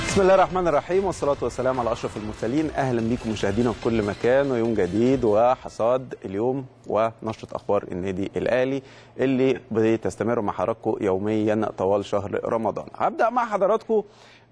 بسم الله الرحمن الرحيم والصلاة والسلام على أشرف المرسلين أهلا بكم مشاهدينا في كل مكان ويوم جديد وحصاد اليوم ونشرة أخبار النادي الأهلي اللي بتستمر مع حضراتكم يوميا طوال شهر رمضان هبدأ مع حضراتكم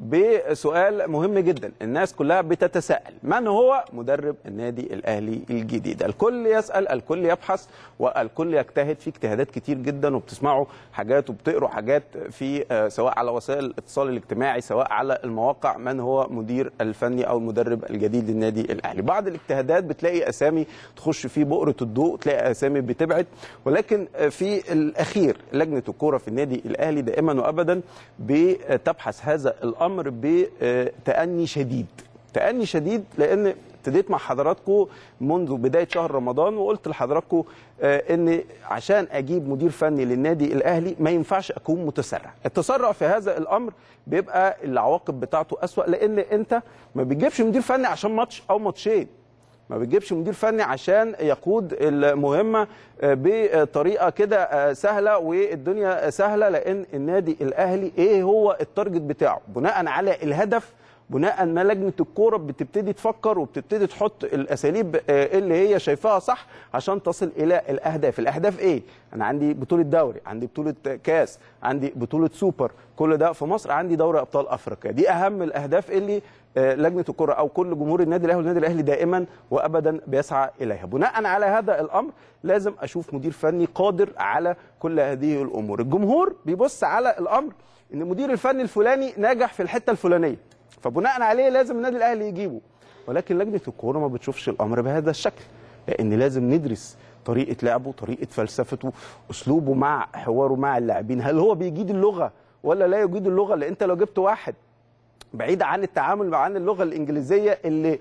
بسؤال مهم جدا الناس كلها بتتساءل من هو مدرب النادي الاهلي الجديد الكل يسال الكل يبحث والكل يجتهد في اجتهادات كتير جدا وبتسمعوا حاجات وبتقروا حاجات في سواء على وسائل الاتصال الاجتماعي سواء على المواقع من هو مدير الفني او المدرب الجديد للنادي الاهلي بعض الاجتهادات بتلاقي اسامي تخش في بؤره الضوء تلاقي اسامي بتبعد ولكن في الاخير لجنه الكوره في النادي الاهلي دائما وابدا بتبحث هذا الامر الامر بتاني شديد تاني شديد لان ابتديت مع حضراتكم منذ بدايه شهر رمضان وقلت لحضراتكم ان عشان اجيب مدير فني للنادي الاهلي ما ينفعش اكون متسرع التسرع في هذا الامر بيبقى العواقب بتاعته اسوا لان انت ما بتجيبش مدير فني عشان ماتش او ماتشين ما بتجيبش مدير فني عشان يقود المهمه بطريقه كده سهله والدنيا سهله لان النادي الاهلي ايه هو التارجت بتاعه بناء على الهدف بناء ما لجنه الكوره بتبتدي تفكر وبتبتدي تحط الاساليب اللي هي شايفاها صح عشان تصل الى الاهداف، الاهداف ايه؟ انا عندي بطوله دوري، عندي بطوله كاس، عندي بطوله سوبر، كل ده في مصر عندي دوري ابطال افريقيا، دي اهم الاهداف اللي لجنه الكره او كل جمهور النادي الاهلي والنادي الاهلي دائما وابدا بيسعى اليها، بناء على هذا الامر لازم اشوف مدير فني قادر على كل هذه الامور، الجمهور بيبص على الامر ان المدير الفني الفلاني ناجح في الحته الفلانيه، فبناء عليه لازم النادي الاهلي يجيبه ولكن لجنه الكوره ما بتشوفش الامر بهذا الشكل لان لازم ندرس طريقه لعبه طريقه فلسفته اسلوبه مع حواره مع اللاعبين هل هو بيجيد اللغه ولا لا يجيد اللغه لان انت لو جبت واحد بعيد عن التعامل مع اللغه الانجليزيه اللي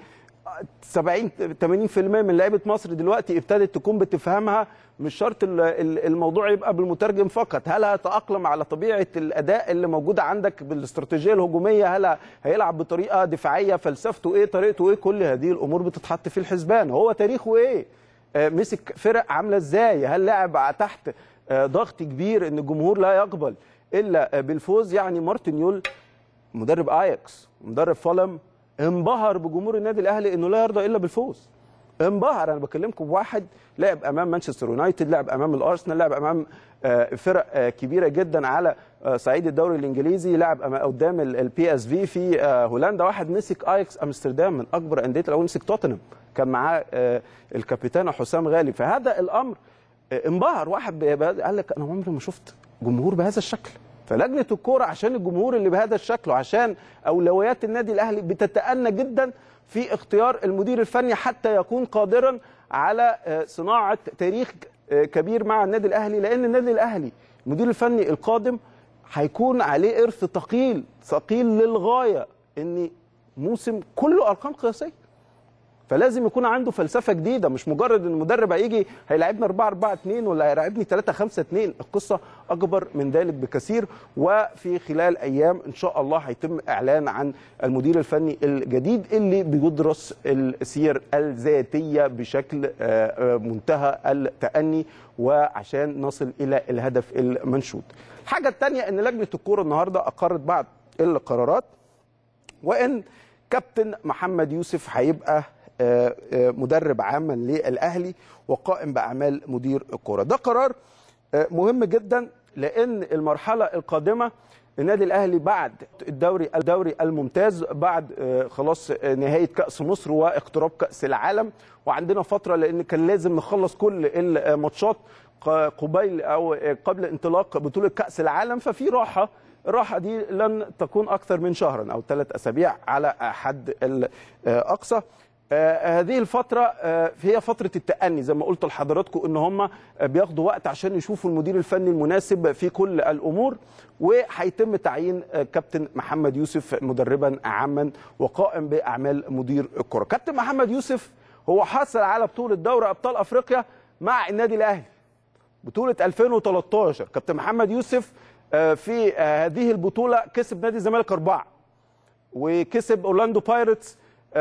70 80% من لعيبه مصر دلوقتي ابتدت تكون بتفهمها مش شرط الموضوع يبقى بالمترجم فقط هل هيتاقلم على طبيعه الاداء اللي موجوده عندك بالاستراتيجيه الهجوميه هل هيلعب بطريقه دفاعيه فلسفته ايه طريقته ايه كل هذه الامور بتتحط في الحسبان هو تاريخه ايه مسك فرق عامله ازاي هل لعب تحت ضغط كبير ان الجمهور لا يقبل الا بالفوز يعني مارتن يول مدرب اياكس مدرب فولم انبهر بجمهور النادي الاهلي انه لا يرضى الا بالفوز انبهر انا بكلمكم بواحد لعب امام مانشستر يونايتد لعب امام الارسنال لعب امام فرق كبيره جدا على صعيد الدوري الانجليزي لعب قدام البي اس في في هولندا واحد مسك اياكس امستردام من اكبر انديه الاول مسك توتنهام كان معاه الكابيتان حسام غالي فهذا الامر انبهر واحد قال لك انا عمري ما شفت جمهور بهذا الشكل فلجنه الكوره عشان الجمهور اللي بهذا الشكل وعشان اولويات النادي الاهلي بتتأنى جدا في اختيار المدير الفني حتى يكون قادرا على صناعه تاريخ كبير مع النادي الاهلي لان النادي الاهلي المدير الفني القادم هيكون عليه ارث ثقيل ثقيل للغايه ان موسم كله ارقام قياسيه فلازم يكون عنده فلسفه جديده مش مجرد ان المدرب هيجي هيلاعبنا 4 4 2 ولا هيلاعبني 3 5 2 القصه اكبر من ذلك بكثير وفي خلال ايام ان شاء الله هيتم اعلان عن المدير الفني الجديد اللي بيدرس السير الذاتيه بشكل منتهى التاني وعشان نصل الى الهدف المنشود. الحاجه الثانيه ان لجنه الكوره النهارده اقرت بعض القرارات وان كابتن محمد يوسف هيبقى مدرب عاما للاهلي وقائم باعمال مدير الكره ده قرار مهم جدا لان المرحله القادمه النادي الاهلي بعد الدوري الدوري الممتاز بعد خلاص نهايه كاس مصر واقتراب كاس العالم وعندنا فتره لان كان لازم نخلص كل الماتشات قبيل او قبل انطلاق بطوله كاس العالم ففي راحه الراحه دي لن تكون اكثر من شهرا او ثلاث اسابيع على حد الاقصى آه هذه الفترة آه هي فترة التأني زي ما قلت لحضراتكم ان هم بياخدوا وقت عشان يشوفوا المدير الفني المناسب في كل الامور وهيتم تعيين آه كابتن محمد يوسف مدربا عاما وقائم باعمال مدير الكرة. كابتن محمد يوسف هو حصل على بطولة دوري ابطال افريقيا مع النادي الاهلي. بطولة 2013 كابتن محمد يوسف في هذه البطولة كسب نادي الزمالك أربعة وكسب أورلاندو بايرتس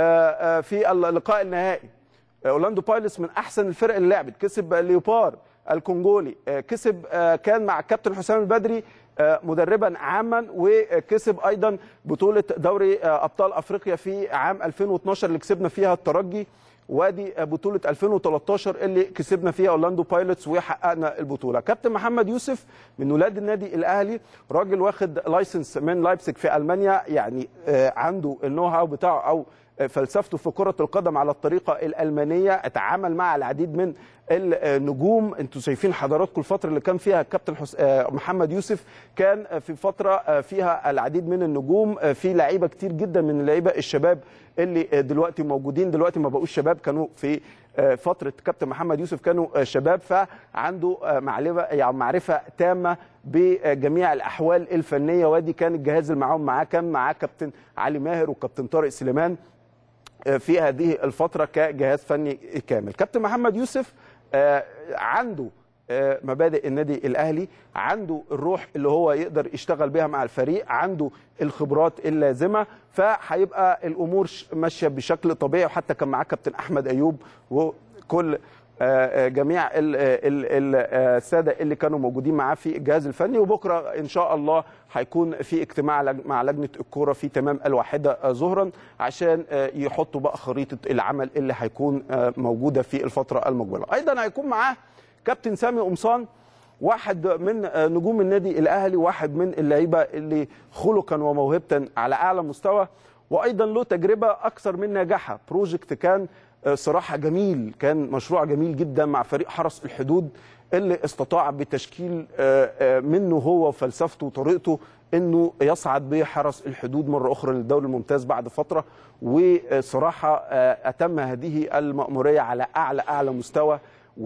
في اللقاء النهائي اورلاندو بايلوتس من احسن الفرق اللي لعبت كسب ليوبار الكونجولي كسب كان مع الكابتن حسام البدري مدربا عاما وكسب ايضا بطوله دوري ابطال افريقيا في عام 2012 اللي كسبنا فيها الترجي وادي بطوله 2013 اللي كسبنا فيها اورلاندو بايلوتس وحققنا البطوله كابتن محمد يوسف من ولاد النادي الاهلي راجل واخد لايسنس من لايبسك في المانيا يعني عنده النو هاو بتاعه او فلسفته في كرة القدم على الطريقة الألمانية اتعامل مع العديد من النجوم انتوا شايفين حضراتكم الفترة اللي كان فيها الكابتن حس... محمد يوسف كان في فترة فيها العديد من النجوم في لعيبة كتير جدا من اللعيبة الشباب اللي دلوقتي موجودين دلوقتي ما بقوش شباب كانوا في فترة كابتن محمد يوسف كانوا شباب فعنده معرفة يعني معرفة تامة بجميع الأحوال الفنية وادي كان الجهاز اللي معاهم معاه كان معاه كابتن علي ماهر وكابتن طارق سليمان في هذه الفترة كجهاز فني كامل كابتن محمد يوسف عنده مبادئ النادي الاهلي عنده الروح اللي هو يقدر يشتغل بيها مع الفريق عنده الخبرات اللازمه فهيبقى الامور ماشيه بشكل طبيعي وحتى كان معاه كابتن احمد ايوب وكل جميع الساده اللي كانوا موجودين معاه في الجهاز الفني وبكره ان شاء الله هيكون في اجتماع مع لجنه الكوره في تمام الواحده ظهرا عشان يحطوا بقى خريطه العمل اللي هيكون موجوده في الفتره المقبله ايضا هيكون معاه كابتن سامي قمصان واحد من نجوم النادي الاهلي واحد من اللعيبه اللي خلقا وموهبه على اعلى مستوى وايضا له تجربه اكثر من ناجحه بروجكت كان صراحه جميل كان مشروع جميل جدا مع فريق حرس الحدود اللي استطاع بتشكيل منه هو وفلسفته وطريقته انه يصعد بحرس الحدود مره اخرى للدوري الممتاز بعد فتره وصراحه اتم هذه الماموريه على اعلى اعلى مستوى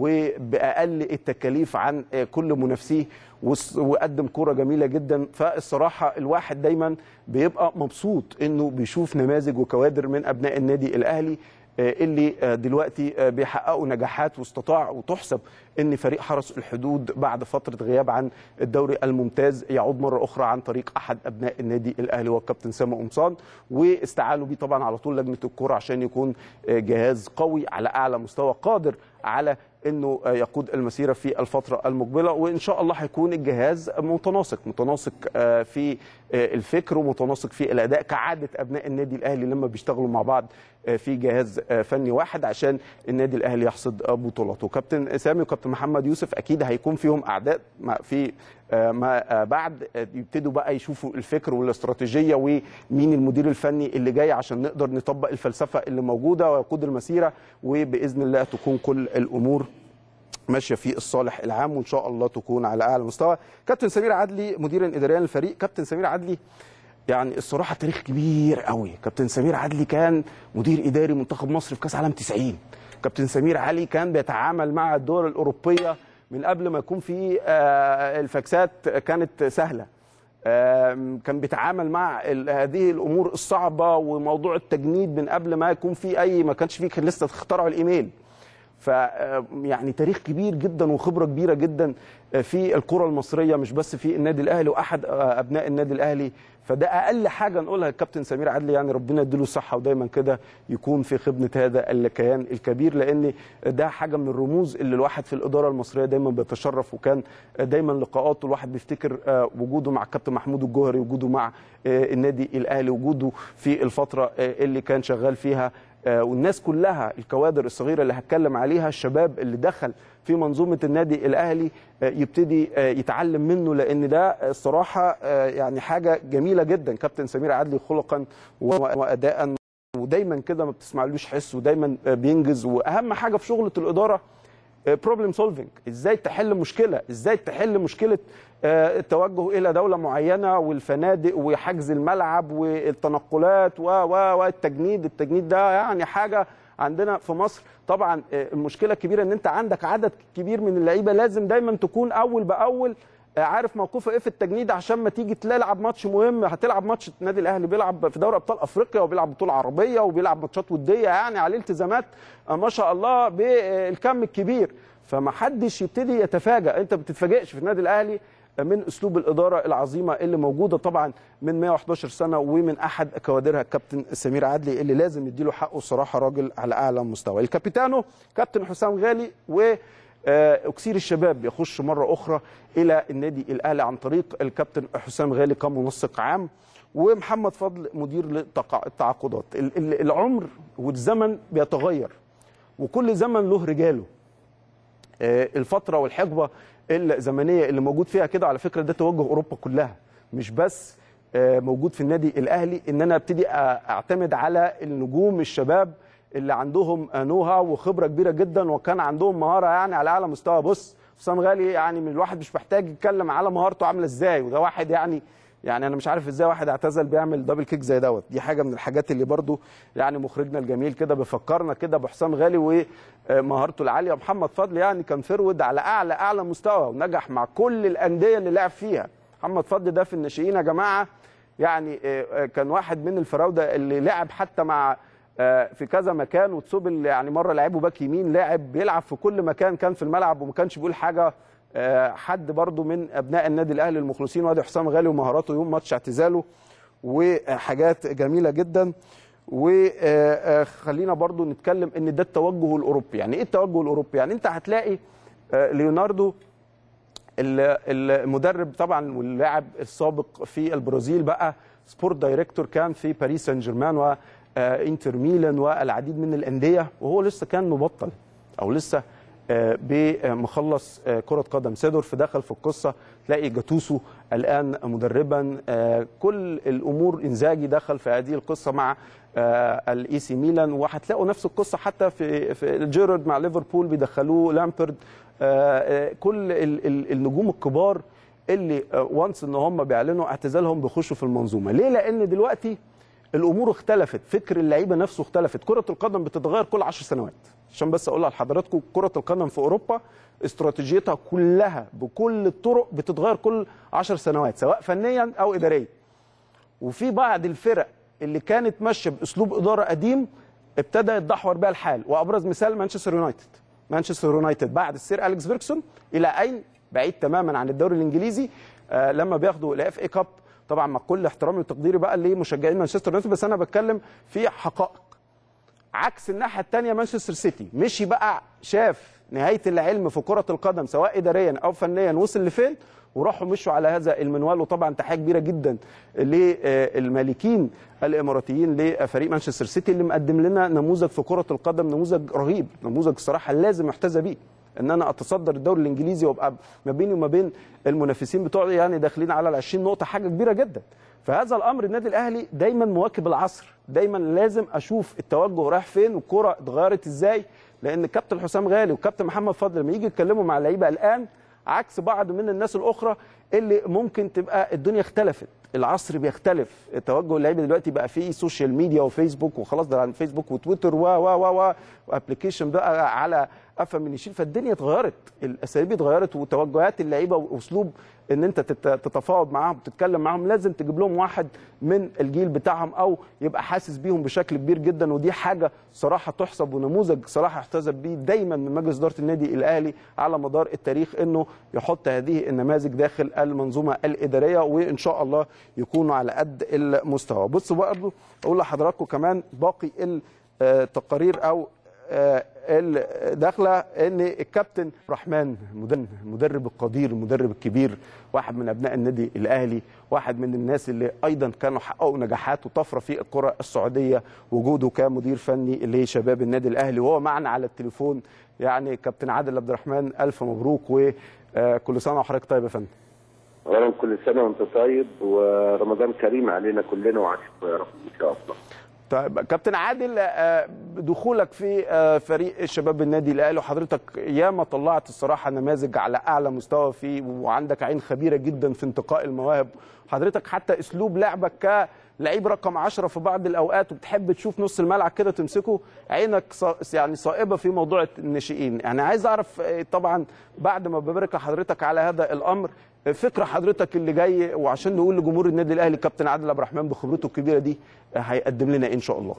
وباقل التكاليف عن كل منافسيه وقدم كوره جميله جدا فالصراحه الواحد دايما بيبقى مبسوط انه بيشوف نماذج وكوادر من ابناء النادي الاهلي اللي دلوقتي بيحققوا نجاحات واستطاع وتحسب ان فريق حرس الحدود بعد فتره غياب عن الدوري الممتاز يعود مره اخرى عن طريق احد ابناء النادي الاهلي والكابتن سامي قمصان واستعانوا بيه طبعا على طول لجنه الكوره عشان يكون جهاز قوي على اعلى مستوى قادر على انه يقود المسيره في الفتره المقبله وان شاء الله هيكون الجهاز متناسق متناسق في الفكر ومتناسق في الاداء كعاده ابناء النادي الاهلي لما بيشتغلوا مع بعض في جهاز فني واحد عشان النادي الاهلي يحصد بطولاته كابتن سامي وكابتن محمد يوسف اكيد هيكون فيهم اعداء في ما بعد يبتدوا بقى يشوفوا الفكر والاستراتيجيه ومين المدير الفني اللي جاي عشان نقدر نطبق الفلسفه اللي موجوده ويقود المسيره وباذن الله تكون كل الامور ماشيه في الصالح العام وان شاء الله تكون على اعلى مستوى كابتن سمير عدلي مديرا اداريا للفريق كابتن سمير عدلي يعني الصراحه تاريخ كبير قوي كابتن سمير عدلي كان مدير اداري منتخب مصر في كاس عالم 90 كابتن سمير علي كان بيتعامل مع الدول الاوروبيه من قبل ما يكون في الفاكسات كانت سهله كان بيتعامل مع هذه الامور الصعبه وموضوع التجنيد من قبل ما يكون في اي ما كانش فيه كان لسه اخترعوا الايميل ف يعني تاريخ كبير جدا وخبره كبيره جدا في الكره المصريه مش بس في النادي الاهلي واحد ابناء النادي الاهلي فده اقل حاجه نقولها الكابتن سمير عدلي يعني ربنا يديله الصحه ودايما كده يكون في خدمه هذا الكيان الكبير لان ده حاجه من الرموز اللي الواحد في الاداره المصريه دايما بيتشرف وكان دايما لقاءاته الواحد بيفتكر وجوده مع الكابتن محمود الجوهري وجوده مع النادي الاهلي وجوده في الفتره اللي كان شغال فيها والناس كلها الكوادر الصغيره اللي هتكلم عليها الشباب اللي دخل في منظومه النادي الاهلي يبتدي يتعلم منه لان ده الصراحه يعني حاجه جميله جدا كابتن سمير عدلي خلقا واداء ودايما كده ما بتسمعلوش حس ودايما بينجز واهم حاجه في شغله الاداره بروبلم سولفنج ازاي تحل مشكله ازاي تحل مشكله التوجه الى دوله معينه والفنادق وحجز الملعب والتنقلات و و والتجنيد التجنيد ده يعني حاجه عندنا في مصر طبعا المشكله الكبيره ان انت عندك عدد كبير من اللعيبه لازم دايما تكون اول باول عارف موقفه ايه في التجنيد عشان ما تيجي تلعب ماتش مهم هتلعب ماتش النادي الاهلي بيلعب في دوري ابطال افريقيا وبيلعب بطوله عربيه وبيلعب ماتشات وديه يعني عليه التزامات ما شاء الله بالكم الكبير فما حدش يبتدي يتفاجئ انت ما بتتفاجئش في النادي الاهلي من اسلوب الاداره العظيمه اللي موجوده طبعا من 111 سنه ومن احد كوادرها الكابتن سمير عدلي اللي لازم يديله حقه الصراحه راجل على اعلى مستوى الكابيتانو كابتن حسام غالي و آه، اكسير الشباب يخش مره اخرى الى النادي الاهلي عن طريق الكابتن حسام غالي كمنسق عام ومحمد فضل مدير للتعاقدات ال- ال- العمر والزمن بيتغير وكل زمن له رجاله آه، الفتره والحقبه الزمنيه اللي موجود فيها كده على فكره ده توجه اوروبا كلها مش بس آه، موجود في النادي الاهلي ان انا ابتدي أ- اعتمد على النجوم الشباب اللي عندهم نوها وخبره كبيره جدا وكان عندهم مهاره يعني على اعلى مستوى بص حسام غالي يعني من الواحد مش محتاج يتكلم على مهارته عامله ازاي وده واحد يعني يعني انا مش عارف ازاي واحد اعتزل بيعمل دبل كيك زي دوت دي حاجه من الحاجات اللي برضو يعني مخرجنا الجميل كده بيفكرنا كده بحسام غالي ومهارته العاليه محمد فضل يعني كان فرود على اعلى اعلى مستوى ونجح مع كل الانديه اللي لعب فيها محمد فضل ده في الناشئين يا جماعه يعني آه، آه، كان واحد من الفراوده اللي لعب حتى مع آه، في كذا مكان وتسوبل يعني مره لعبه باك يمين لاعب بيلعب في كل مكان كان في الملعب وما كانش بيقول حاجه آه، حد برضو من ابناء النادي الاهلي المخلصين وادي حسام غالي ومهاراته يوم ماتش اعتزاله وحاجات جميله جدا وخلينا برضو نتكلم ان ده التوجه الاوروبي يعني ايه التوجه الاوروبي يعني انت هتلاقي آه، ليوناردو ال- المدرب طبعا واللاعب السابق في البرازيل بقى سبورت دايركتور كان في باريس سان جيرمان وانتر ميلان والعديد من الانديه وهو لسه كان مبطل او لسه آه، بمخلص آه، كره قدم سيدورف دخل في القصه تلاقي جاتوسو الان مدربا آه، كل الامور انزاجي دخل في هذه القصه مع الاي سي ميلان وهتلاقوا نفس القصه حتى في في جيرارد مع ليفربول بيدخلوه لامبرد آه، آه، كل ال- ال- النجوم الكبار اللي وانس ان هم بيعلنوا اعتزالهم بيخشوا في المنظومه ليه لان دلوقتي الامور اختلفت فكر اللعيبه نفسه اختلفت كره القدم بتتغير كل 10 سنوات عشان بس اقولها لحضراتكم كره القدم في اوروبا استراتيجيتها كلها بكل الطرق بتتغير كل 10 سنوات سواء فنيا او اداريا وفي بعض الفرق اللي كانت ماشيه باسلوب اداره قديم ابتدى يتدحور بها الحال وابرز مثال مانشستر يونايتد مانشستر يونايتد بعد السير اليكس فيركسون الى اين بعيد تماما عن الدوري الانجليزي آه لما بياخدوا الاف اي كاب طبعا مع كل احترامي وتقديري بقى لمشجعين مانشستر يونايتد بس انا بتكلم في حقائق عكس الناحيه الثانيه مانشستر سيتي مشي بقى شاف نهايه العلم في كره القدم سواء اداريا او فنيا وصل لفين وراحوا مشوا على هذا المنوال وطبعا تحيه كبيره جدا للمالكين الاماراتيين لفريق مانشستر سيتي اللي مقدم لنا نموذج في كره القدم نموذج رهيب نموذج الصراحه لازم يحتذى بيه ان انا اتصدر الدوري الانجليزي وابقى ما بيني وما بين المنافسين بتوعي يعني داخلين على ال 20 نقطه حاجه كبيره جدا فهذا الامر النادي الاهلي دايما مواكب العصر دايما لازم اشوف التوجه رايح فين والكره اتغيرت ازاي لان كابتن حسام غالي وكابتن محمد فضل لما يجي يتكلموا مع اللعيبه الان عكس بعض من الناس الاخرى اللي ممكن تبقى الدنيا اختلفت العصر بيختلف توجه اللعيبه دلوقتي بقى فيه سوشيال ميديا وفيسبوك وخلاص ده عن فيسبوك وتويتر و و و و وابلكيشن بقى على قفا من يشيل فالدنيا اتغيرت الاساليب اتغيرت وتوجهات اللعيبه واسلوب ان انت تت- تتفاوض معاهم تتكلم معاهم لازم تجيب لهم واحد من الجيل بتاعهم او يبقى حاسس بيهم بشكل كبير جدا ودي حاجه صراحه تحسب ونموذج صراحه احتذى بيه دايما من مجلس اداره النادي الاهلي على مدار التاريخ انه يحط هذه النماذج داخل المنظومه الاداريه وان شاء الله يكونوا على قد المستوى بصوا برضه اقول لحضراتكم كمان باقي التقارير او آه، الداخله ان الكابتن رحمن المدرب- المدرب القدير المدرب الكبير واحد من ابناء النادي الاهلي واحد من الناس اللي ايضا كانوا حققوا نجاحات وطفره في الكره السعوديه وجوده كمدير فني لشباب النادي الاهلي وهو معنا على التليفون يعني كابتن عادل عبد الرحمن الف مبروك وكل سنه وحضرتك طيب يا فندم اولا كل سنه وانت طيب ورمضان كريم علينا كلنا وعليكم يا رب ان شاء الله طيب كابتن عادل آه، دخولك في آه، فريق شباب النادي الاهلي وحضرتك ياما طلعت الصراحه نماذج على اعلى مستوى فيه وعندك عين خبيره جدا في انتقاء المواهب حضرتك حتى اسلوب لعبك كلعيب رقم 10 في بعض الاوقات وبتحب تشوف نص الملعب كده تمسكه عينك صا- يعني صائبه في موضوع الناشئين يعني عايز اعرف آه، طبعا بعد ما ببارك لحضرتك على هذا الامر آه، فكره حضرتك اللي جاي وعشان نقول لجمهور النادي الاهلي كابتن عادل عبد الرحمن بخبرته الكبيره دي آه، هيقدم لنا إيه ان شاء الله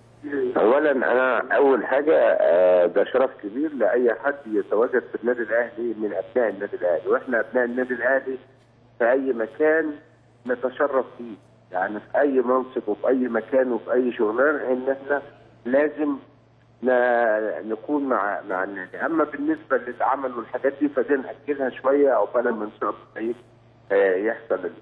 اولا انا اول حاجه آه، ده شرف كبير لاي حد يتواجد في النادي الاهلي من ابناء النادي الاهلي واحنا ابناء النادي الاهلي في اي مكان نتشرف فيه يعني في اي منصب وفي اي مكان وفي اي شغلانه ان احنا لازم ن- نكون مع مع النادي اما بالنسبه للعمل والحاجات دي فدي ناجلها شويه او بلا ما ان شاء الله إيه، آه، يحصل ال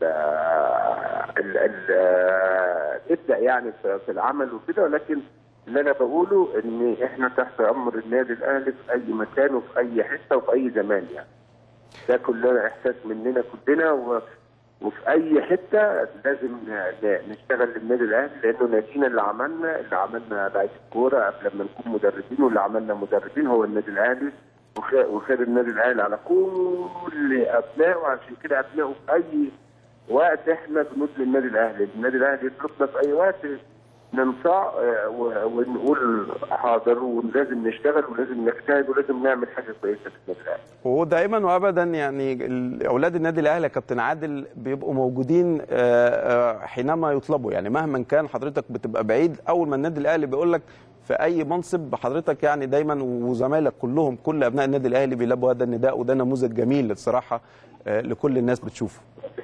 ال ال آه، نبدا يعني في في العمل وكده ولكن اللي انا بقوله ان احنا تحت امر النادي الاهلي في اي مكان وفي اي حته وفي اي زمان يعني ده كلنا احساس مننا كلنا و... وفي اي حته لازم ن- نشتغل للنادي الاهلي لانه نادينا اللي عملنا اللي عملنا لعيبه كوره قبل ما نكون مدربين واللي عملنا مدربين هو النادي الاهلي وخير, وخير النادي الاهلي على كل ابنائه وعشان كده ابنائه في اي وقت احنا بنود للنادي الاهلي، النادي الاهلي يطلبنا في اي وقت ننصاع آه، و- ونقول حاضر ولازم نشتغل ولازم نجتهد ولازم نعمل حاجه كويسه في النادي الاهلي. ودائما وابدا يعني ال- اولاد النادي الاهلي يا كابتن عادل بيبقوا موجودين آه، آه، حينما يطلبوا يعني مهما كان حضرتك بتبقى بعيد اول ما النادي الاهلي بيقول لك في اي منصب حضرتك يعني دايما وزمايلك كلهم كل ابناء النادي الاهلي بيلبوا هذا النداء وده نموذج جميل الصراحه آه، لكل الناس بتشوفه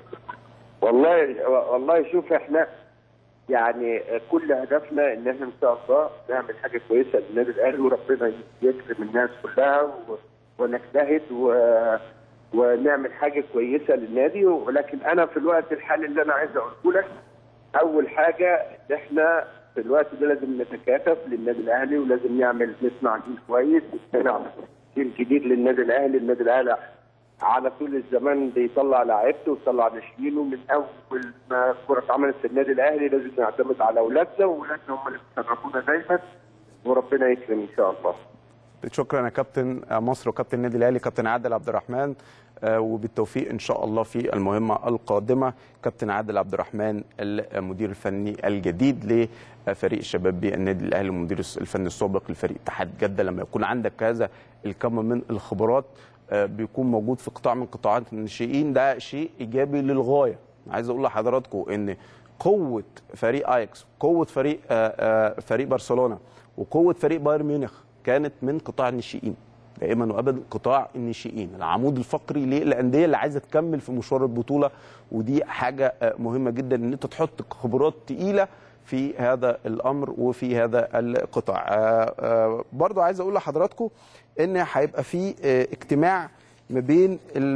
والله والله شوف احنا يعني كل هدفنا ان احنا ان شاء الله نعمل حاجه كويسه للنادي الاهلي وربنا يكرم الناس كلها و- ونجتهد و... ونعمل حاجه كويسه للنادي ولكن انا في الوقت الحالي اللي انا عايز اقوله لك اول حاجه ان احنا في الوقت ده لازم نتكاتف للنادي الاهلي ولازم نعمل نصنع جيل كويس نصنع جيل جديد للنادي الاهلي النادي الاهلي على طول الزمان بيطلع لعيبته ويطلع ناشئينه من اول ما الكره اتعملت في النادي الاهلي لازم نعتمد على اولادنا واولادنا هم اللي بيشرفونا دايما وربنا يكرم ان شاء الله. شكرا يا كابتن مصر وكابتن النادي الاهلي كابتن عادل عبد الرحمن آه، وبالتوفيق ان شاء الله في المهمه القادمه كابتن عادل عبد الرحمن المدير الفني الجديد لفريق الشباب بالنادي الاهلي والمدير الفني السابق لفريق اتحاد جده لما يكون عندك هذا الكم من الخبرات آه، بيكون موجود في قطاع من قطاعات الناشئين ده شيء ايجابي للغايه عايز اقول لحضراتكم ان قوه فريق اياكس قوه فريق آه، آه، فريق برشلونه وقوه فريق بايرن ميونخ كانت من قطاع الناشئين دائما وابدا قطاع الناشئين العمود الفقري للانديه اللي عايزه تكمل في مشوار البطوله ودي حاجه آه، مهمه جدا ان انت تحط خبرات تقيله في هذا الامر وفي هذا القطاع آه، آه، برضو عايز اقول لحضراتكم ان هيبقى في آه، اجتماع ما بين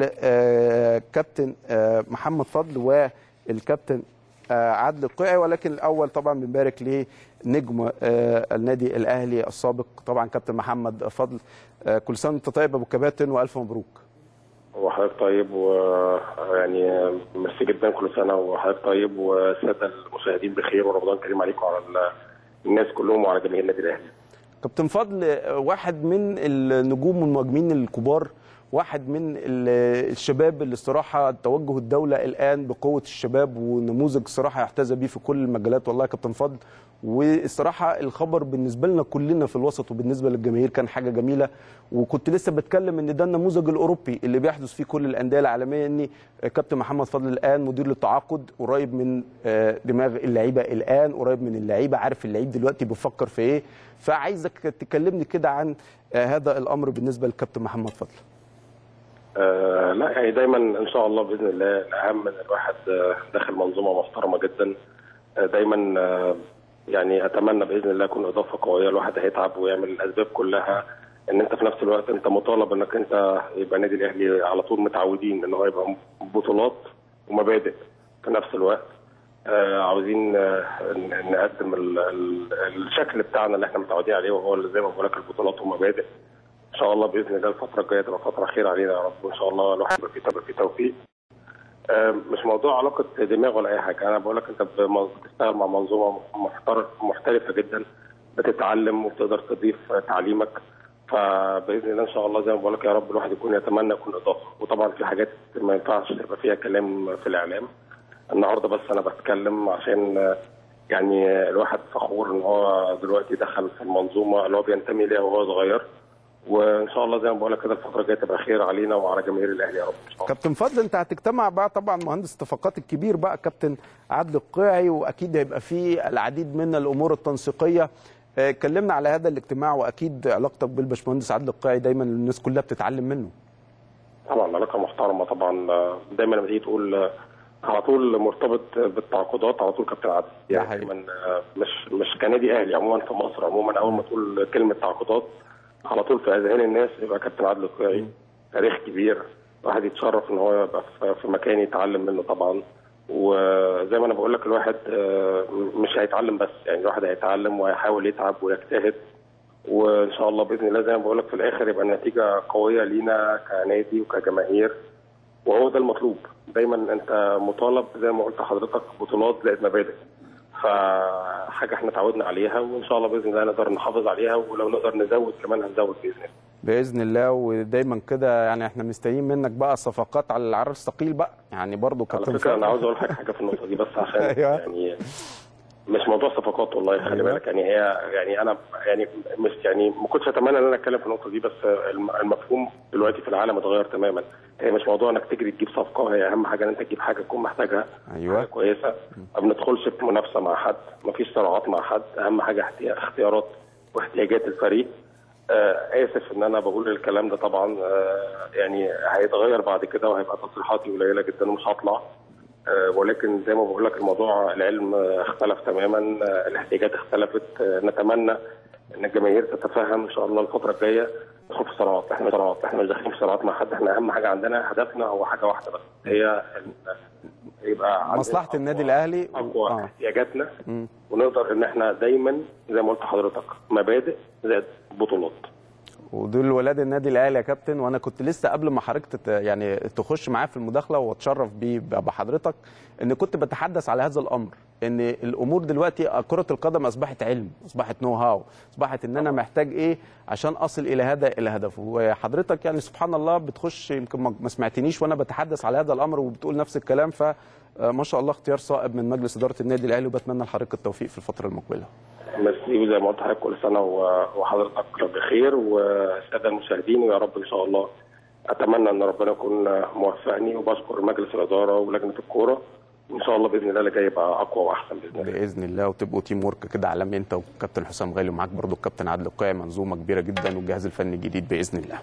الكابتن محمد فضل والكابتن آه، عادل القيعي ولكن الاول طبعا بنبارك لنجم آه، النادي الاهلي السابق طبعا كابتن محمد فضل آه، كل سنه وانت طيب يا ابو كباتن والف مبروك وحضرتك طيب ويعني ميرسي جدا كل سنه وحضرتك طيب والساده المشاهدين بخير ورمضان كريم عليكم وعلى ال- الناس كلهم وعلى جماهير النادي الاهلي. كابتن فضل آه، واحد من النجوم والمهاجمين الكبار واحد من ال- الشباب اللي الصراحه توجه الدوله الان بقوه الشباب ونموذج الصراحه يحتذى بيه في كل المجالات والله يا كابتن فضل والصراحه الخبر بالنسبه لنا كلنا في الوسط وبالنسبه للجماهير كان حاجه جميله وكنت لسه بتكلم ان ده النموذج الاوروبي اللي بيحدث فيه كل الانديه العالميه ان كابتن محمد فضل الان مدير للتعاقد قريب من آه، دماغ اللعيبه الان قريب من اللعيبه عارف اللعيب دلوقتي بيفكر في ايه فعايزك تكلمني كده عن آه، هذا الامر بالنسبه للكابتن محمد فضل آه لا يعني دايما ان شاء الله باذن الله الاهم ان الواحد آه، داخل منظومه محترمه جدا آه دايما آه يعني اتمنى باذن الله يكون اضافه قويه الواحد هيتعب ويعمل الاسباب كلها ان انت في نفس الوقت انت مطالب انك انت يبقى النادي الاهلي على طول متعودين ان هو يبقى بطولات ومبادئ في نفس الوقت آه عاوزين آه ن- نقدم ال- ال- الشكل بتاعنا اللي احنا متعودين عليه وهو اللي زي ما بقول لك البطولات ومبادئ ان شاء الله باذن الله الفتره الجايه تبقى فتره خير علينا يا رب وان شاء الله الواحد يبقى فيه تبقى فيه توفيق آه، مش موضوع علاقه دماغ ولا اي حاجه انا بقول لك انت بم- بتشتغل مع منظومه محتر- محترفه جدا بتتعلم وبتقدر تضيف تعليمك فباذن الله ان شاء الله زي ما بقول لك يا رب الواحد يكون يتمنى يكون اضافه وطبعا في حاجات ما ينفعش يبقى فيها كلام في الاعلام النهارده بس انا بتكلم عشان آه، يعني الواحد فخور ان هو دلوقتي دخل في المنظومه اللي هو بينتمي ليها وهو صغير وان شاء الله زي ما بقول لك كده الفتره الجايه تبقى خير علينا وعلى جماهير الاهلي يا رب ان شاء الله كابتن فضل انت هتجتمع بقى طبعا مهندس الصفقات الكبير بقى كابتن عادل القيعي واكيد هيبقى فيه العديد من الامور التنسيقيه آه، اتكلمنا على هذا الاجتماع واكيد علاقتك بالباشمهندس عادل القيعي دايما الناس كلها بتتعلم منه طبعا علاقه محترمه طبعا آه، دايما لما تيجي تقول آه، على طول مرتبط بالتعاقدات على طول كابتن عادل ده يعني حقيقي. من آه، مش مش كنادي اهلي عموما في مصر عموما اول ما تقول كلمه تعاقدات على طول في اذهان الناس يبقى كابتن عادل القيعي تاريخ كبير واحد يتشرف ان هو يبقى في- في مكان يتعلم منه طبعا وزي ما انا بقول لك الواحد آه، مش هيتعلم بس يعني الواحد هيتعلم وهيحاول يتعب ويجتهد وان شاء الله باذن الله زي ما بقول لك في الاخر يبقى النتيجه قويه لينا كنادي وكجماهير وهو ده المطلوب دايما انت مطالب زي ما قلت لحضرتك بطولات زائد مبادئ فحاجه احنا اتعودنا عليها وان شاء الله باذن الله نقدر نحافظ عليها ولو نقدر نزود كمان هنزود باذن الله باذن الله ودايما كده يعني احنا مستنيين منك بقى صفقات على العرض الثقيل بقى يعني برضو على كابتن فكره انا فتحي. عاوز اقول حاجه حاجه في النقطه دي بس عشان أيوة. يعني مش موضوع صفقات والله خلي أيوة. بالك يعني هي يعني انا يعني مش يعني ما كنتش اتمنى ان انا اتكلم في النقطه دي بس الم- المفهوم دلوقتي في العالم اتغير تماما هي مش موضوع انك تجري تجيب صفقه هي اهم حاجه ان انت تجيب حاجه تكون محتاجها أيوة. حاجه كويسه ما بندخلش في منافسه مع حد ما فيش صراعات مع حد اهم حاجه احتيا- اختيارات واحتياجات الفريق آه اسف ان انا بقول الكلام ده طبعا آه يعني هيتغير بعد كده وهيبقى تصريحاتي قليله جدا ومش هطلع آه، ولكن زي ما بقول لك الموضوع العلم آه، اختلف تماما آه، الاحتياجات اختلفت آه، نتمنى ان الجماهير تتفهم ان شاء الله الفتره الجايه ندخل في صراعات احنا صراعات احنا مش داخلين في صراعات مع حد احنا اهم حاجه عندنا هدفنا هو حاجه واحده بس هي ال- يبقى عندنا مصلحه أقوى- النادي الاهلي و- اقوى آه. احتياجاتنا ونقدر ان احنا دايما زي ما قلت لحضرتك مبادئ زائد بطولات ودول ولاد النادي الاهلي يا كابتن وانا كنت لسه قبل ما حضرتك تت- يعني تخش معايا في المداخله واتشرف بيه بحضرتك ان كنت بتحدث على هذا الامر ان الامور دلوقتي كره القدم اصبحت علم اصبحت نو هاو اصبحت ان انا محتاج ايه عشان اصل الى هذا الهدف وحضرتك يعني سبحان الله بتخش يمكن ما ما سمعتنيش وانا بتحدث على هذا الامر وبتقول نفس الكلام ف ما شاء الله اختيار صائب من مجلس اداره النادي الاهلي وبتمنى لحضرتك التوفيق في الفتره المقبله ميرسي وزي ما قلت لحضرتك كل سنه و- وحضرتك بخير والساده المشاهدين ويا رب ان شاء الله اتمنى ان ربنا يكون موفقني وبشكر مجلس الاداره ولجنه الكوره وان شاء الله باذن الله اللي جاي يبقى اقوى واحسن باذن الله باذن الله وتبقوا تيم ورك كده عالمي انت والكابتن حسام غالي ومعاك برضو الكابتن عادل القيعي منظومه كبيره جدا والجهاز الفني الجديد باذن الله.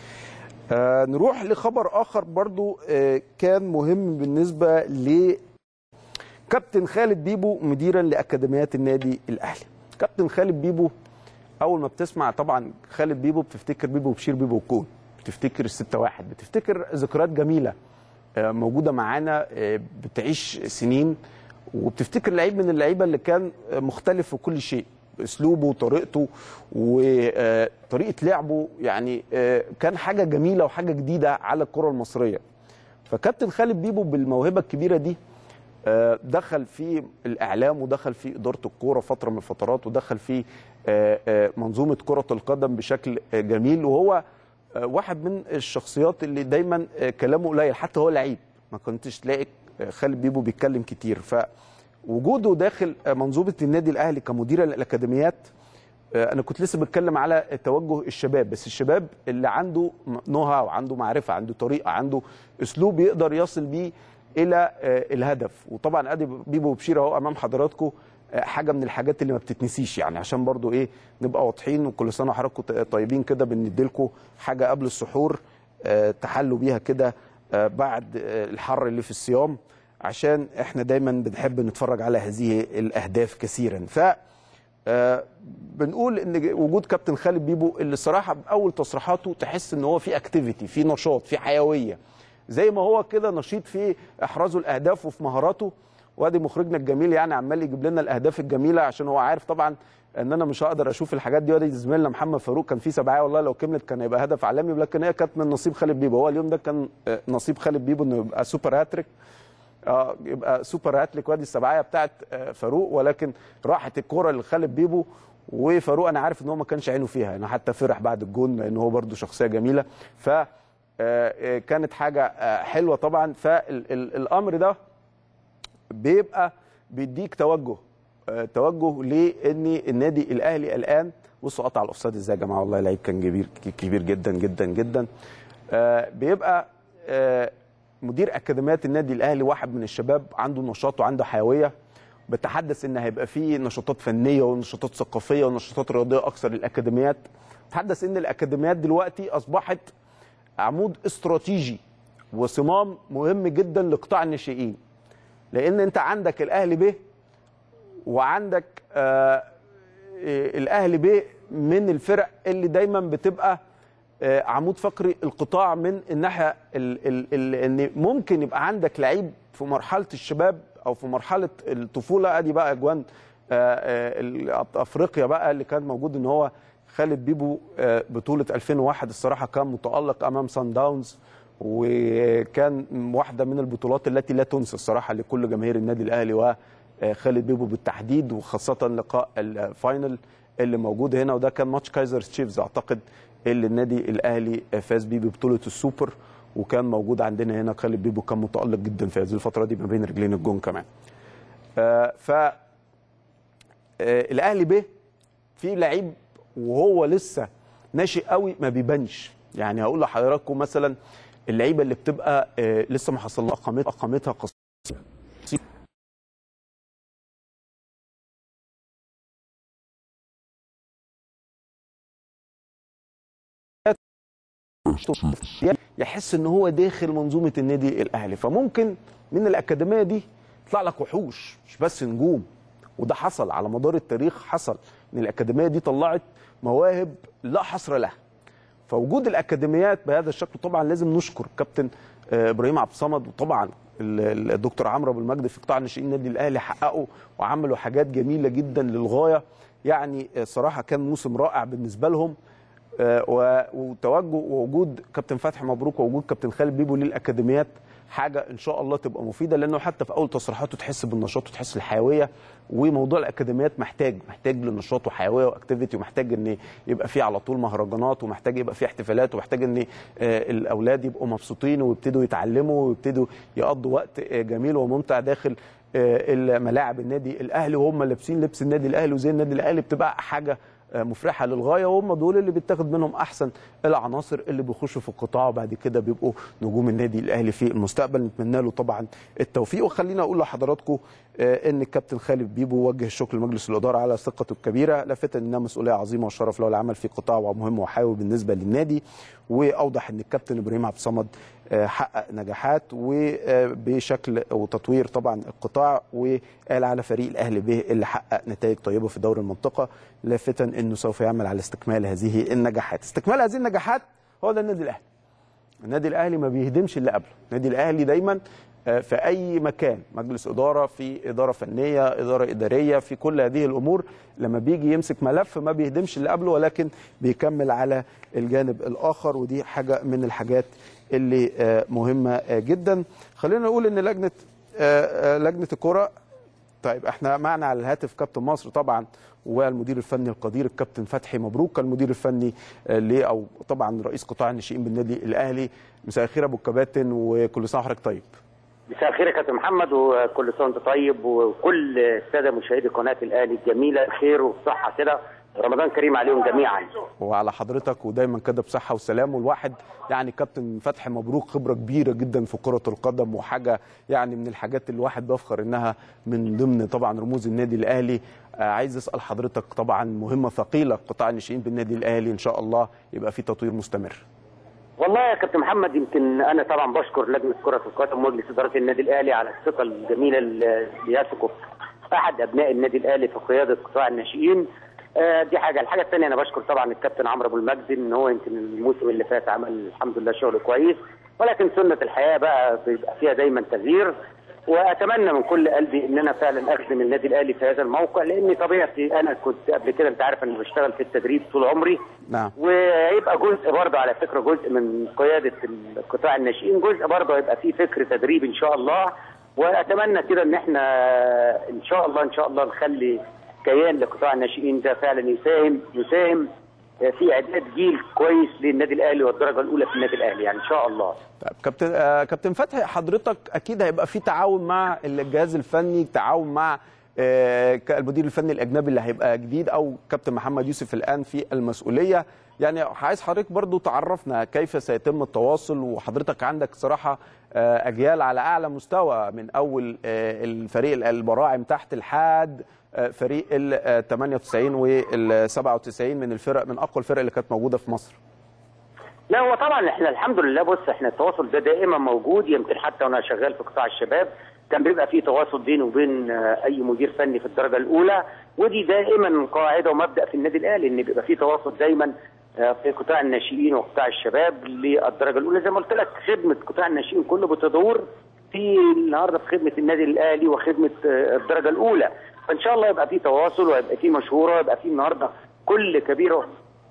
آه نروح لخبر اخر برضو آه كان مهم بالنسبه ل كابتن خالد بيبو مديرا لاكاديميات النادي الاهلي. كابتن خالد بيبو اول ما بتسمع طبعا خالد بيبو بتفتكر بيبو بشير بيبو وكون بتفتكر الستة واحد بتفتكر ذكريات جميله آه، موجوده معانا آه، بتعيش سنين وبتفتكر لعيب من اللعيبه اللي كان آه، مختلف في كل شيء اسلوبه وطريقته وطريقه لعبه يعني آه، كان حاجه جميله وحاجه جديده على الكره المصريه فكابتن خالد بيبو بالموهبه الكبيره دي آه، دخل في الاعلام ودخل في اداره الكوره فتره من الفترات ودخل في آه، آه، منظومه كره القدم بشكل آه، جميل وهو آه، واحد من الشخصيات اللي دايما آه، كلامه قليل حتى هو لعيب ما كنتش تلاقي آه، خالد بيبو بيتكلم كتير فوجوده داخل آه، منظومه النادي الاهلي كمدير الاكاديميات آه، انا كنت لسه بتكلم على توجه الشباب بس الشباب اللي عنده نو هاو عنده معرفه عنده طريقه عنده اسلوب يقدر يصل بيه الى آه، الهدف وطبعا ادي بيبو وبشير اهو امام حضراتكم آه، حاجه من الحاجات اللي ما بتتنسيش يعني عشان برضو ايه نبقى واضحين وكل سنه وحضراتكم طيبين كده بنديلكم حاجه قبل السحور آه، تحلوا بيها كده آه، بعد آه، الحر اللي في الصيام عشان احنا دايما بنحب نتفرج على هذه الاهداف كثيرا ف آه، بنقول ان وجود كابتن خالد بيبو اللي الصراحه باول تصريحاته تحس ان هو في اكتيفيتي في نشاط في حيويه زي ما هو كده نشيط في احرازه الاهداف وفي مهاراته وادي مخرجنا الجميل يعني عمال يجيب لنا الاهداف الجميله عشان هو عارف طبعا ان انا مش هقدر اشوف الحاجات دي وادي زميلنا محمد فاروق كان في سبعيه والله لو كملت كان هيبقى هدف عالمي لكن هي كانت من نصيب خالد بيبو هو اليوم ده كان آه، نصيب خالد بيبو انه يبقى سوبر هاتريك اه يبقى سوبر هاتليك وادي السبعيه بتاعت آه، فاروق ولكن راحت الكوره لخالد بيبو وفاروق انا عارف ان هو ما كانش عينه فيها يعني حتى فرح بعد الجون لان هو برده شخصيه جميله ف آه، آه، كانت حاجه آه، حلوه طبعا فالامر ده بيبقى بيديك توجه آه، توجه لان النادي الاهلي الان بصوا قطع الاوفسايد ازاي يا جماعه والله لعيب كان كبير كبير جدا جدا جدا آه، بيبقى آه، مدير اكاديميات النادي الاهلي واحد من الشباب عنده نشاط وعنده حيويه بتحدث ان هيبقى فيه نشاطات فنيه ونشاطات ثقافيه ونشاطات رياضيه اكثر للاكاديميات تحدث ان الاكاديميات دلوقتي اصبحت عمود استراتيجي وصمام مهم جدا لقطاع الناشئين لان انت عندك الاهلي ب وعندك آه آه، الاهلي ب من الفرق اللي دايما بتبقى آه، عمود فقري القطاع من الناحيه ال- ال- ال- ان ممكن يبقى عندك لعيب في مرحله الشباب او في مرحله الطفوله ادي بقى اجوان آه، آه، ال- افريقيا بقى اللي كان موجود ان هو خالد بيبو آه، بطوله 2001 الصراحه كان متالق امام سان داونز وكان واحده من البطولات التي لا تنسى الصراحه لكل جماهير النادي الاهلي وخالد بيبو بالتحديد وخاصه لقاء الفاينل اللي موجود هنا وده كان ماتش كايزر تشيفز اعتقد اللي النادي الاهلي فاز بيه ببطوله السوبر وكان موجود عندنا هنا خالد بيبو كان متالق جدا في هذه الفتره دي ما بين رجلين الجون كمان آه، ف آه، الاهلي ب في لعيب وهو لسه ناشئ قوي ما بيبانش يعني هقول لحضراتكم مثلا اللعيبه اللي بتبقى آه، لسه ما حصل لها قامتها قامتها قصيره يحس ان هو داخل منظومه النادي الاهلي فممكن من الاكاديميه دي يطلع لك وحوش مش بس نجوم وده حصل على مدار التاريخ حصل ان الاكاديميه دي طلعت مواهب لا حصر لها فوجود الاكاديميات بهذا الشكل طبعا لازم نشكر كابتن آه، ابراهيم عبد الصمد وطبعا ال- ال- الدكتور عمرو ابو المجد في قطاع ناشئين النادي الاهلي حققوا وعملوا حاجات جميله جدا للغايه يعني آه، صراحه كان موسم رائع بالنسبه لهم آه، و- وتوجه ووجود كابتن فتحي مبروك ووجود كابتن خالد بيبو للاكاديميات حاجه ان شاء الله تبقى مفيده لانه حتى في اول تصريحاته تحس بالنشاط وتحس الحيويه وموضوع الاكاديميات محتاج محتاج لنشاط وحيويه واكتيفيتي ومحتاج ان يبقى فيه على طول مهرجانات ومحتاج يبقى فيه احتفالات ومحتاج ان آه، الاولاد يبقوا مبسوطين ويبتدوا يتعلموا ويبتدوا يقضوا وقت آه، جميل وممتع داخل آه، ملاعب النادي الاهلي وهم لابسين لبس النادي الاهلي وزي النادي الاهلي بتبقى حاجه مفرحه للغايه وهم دول اللي بيتاخد منهم احسن العناصر اللي بيخشوا في القطاع وبعد كده بيبقوا نجوم النادي الاهلي في المستقبل نتمنى له طبعا التوفيق وخلينا اقول لحضراتكم آه، ان الكابتن خالد بيبو وجه الشكر لمجلس الاداره على ثقته الكبيره لافتا انها مسؤوليه عظيمه وشرف له العمل في قطاع مهم وحيوي بالنسبه للنادي واوضح ان الكابتن ابراهيم عبد الصمد آه، حقق نجاحات وبشكل وتطوير طبعا القطاع وقال على فريق الاهلي به اللي حقق نتائج طيبه في دوري المنطقه لافتا انه سوف يعمل على استكمال هذه النجاحات استكمال هذه النجاحات هو ده النادي الاهلي النادي الاهلي ما بيهدمش اللي قبله النادي الاهلي دايما آه، في اي مكان مجلس اداره في اداره فنيه اداره اداريه في كل هذه الامور لما بيجي يمسك ملف ما بيهدمش اللي قبله ولكن بيكمل على الجانب الاخر ودي حاجه من الحاجات اللي آه، مهمه آه، جدا خلينا نقول ان لجنه آه، آه، لجنه الكره طيب احنا معنا على الهاتف كابتن مصر طبعا والمدير الفني القدير الكابتن فتحي مبروك المدير الفني آه، ليه او طبعا رئيس قطاع الناشئين بالنادي الاهلي مساء الخير ابو الكباتن وكل سنه وحضرتك طيب مساء الخير يا كابتن محمد وكل سنه وانت طيب وكل الساده مشاهدي قناه الاهلي الجميله بخير وبصحه كده رمضان كريم عليهم جميعا وعلى حضرتك ودايما كده بصحه وسلام والواحد يعني كابتن فتحي مبروك خبره كبيره جدا في كره القدم وحاجه يعني من الحاجات اللي الواحد بيفخر انها من ضمن طبعا رموز النادي الاهلي آه عايز اسال حضرتك طبعا مهمه ثقيله قطاع الناشئين بالنادي الاهلي ان شاء الله يبقى في تطوير مستمر والله يا كابتن محمد يمكن انا طبعا بشكر لجنه كره القدم ومجلس اداره النادي الاهلي على الثقه الجميله اللي يثقوا في احد ابناء النادي الاهلي في قياده قطاع الناشئين آه، دي حاجه الحاجه الثانيه انا بشكر طبعا الكابتن عمرو ابو المجد ان هو يمكن الموسم اللي فات عمل الحمد لله شغل كويس ولكن سنه الحياه بقى بيبقى فيها دايما تغيير واتمنى من كل قلبي ان انا فعلا اخدم النادي الاهلي في هذا الموقع لان طبيعتي انا كنت قبل كده انت عارف اني بشتغل في التدريب طول عمري نعم وهيبقى جزء برضه على فكره جزء من قياده قطاع الناشئين جزء برضه هيبقى فيه فكر تدريب ان شاء الله واتمنى كده ان احنا ان شاء الله ان شاء الله نخلي كيان لقطاع الناشئين ده فعلا يساهم يساهم في اعداد جيل كويس للنادي الاهلي والدرجه الاولى في النادي الاهلي يعني ان شاء الله طيب كابتن آه كابتن فتحي حضرتك اكيد هيبقى في تعاون مع الجهاز الفني تعاون مع آه المدير الفني الاجنبي اللي هيبقى جديد او كابتن محمد يوسف الان في المسؤوليه يعني عايز حضرتك برضو تعرفنا كيف سيتم التواصل وحضرتك عندك صراحه آه اجيال على اعلى مستوى من اول آه الفريق البراعم تحت لحد فريق ال 98 وال 97 من الفرق من اقوى الفرق اللي كانت موجوده في مصر. لا هو طبعا احنا الحمد لله بص احنا التواصل ده دائما موجود يمكن حتى وانا شغال في قطاع الشباب كان بيبقى في تواصل بيني وبين آه، اي مدير فني في الدرجه الاولى ودي دائما قاعده ومبدا في النادي الاهلي ان بيبقى في تواصل دايما آه، في قطاع الناشئين وقطاع الشباب للدرجه الاولى زي ما قلت لك خدمه قطاع الناشئين كله بتدور في النهارده في خدمه النادي الاهلي وخدمه آه، الدرجه الاولى فان شاء الله يبقى في تواصل ويبقى في مشوره ويبقى في النهارده كل كبيره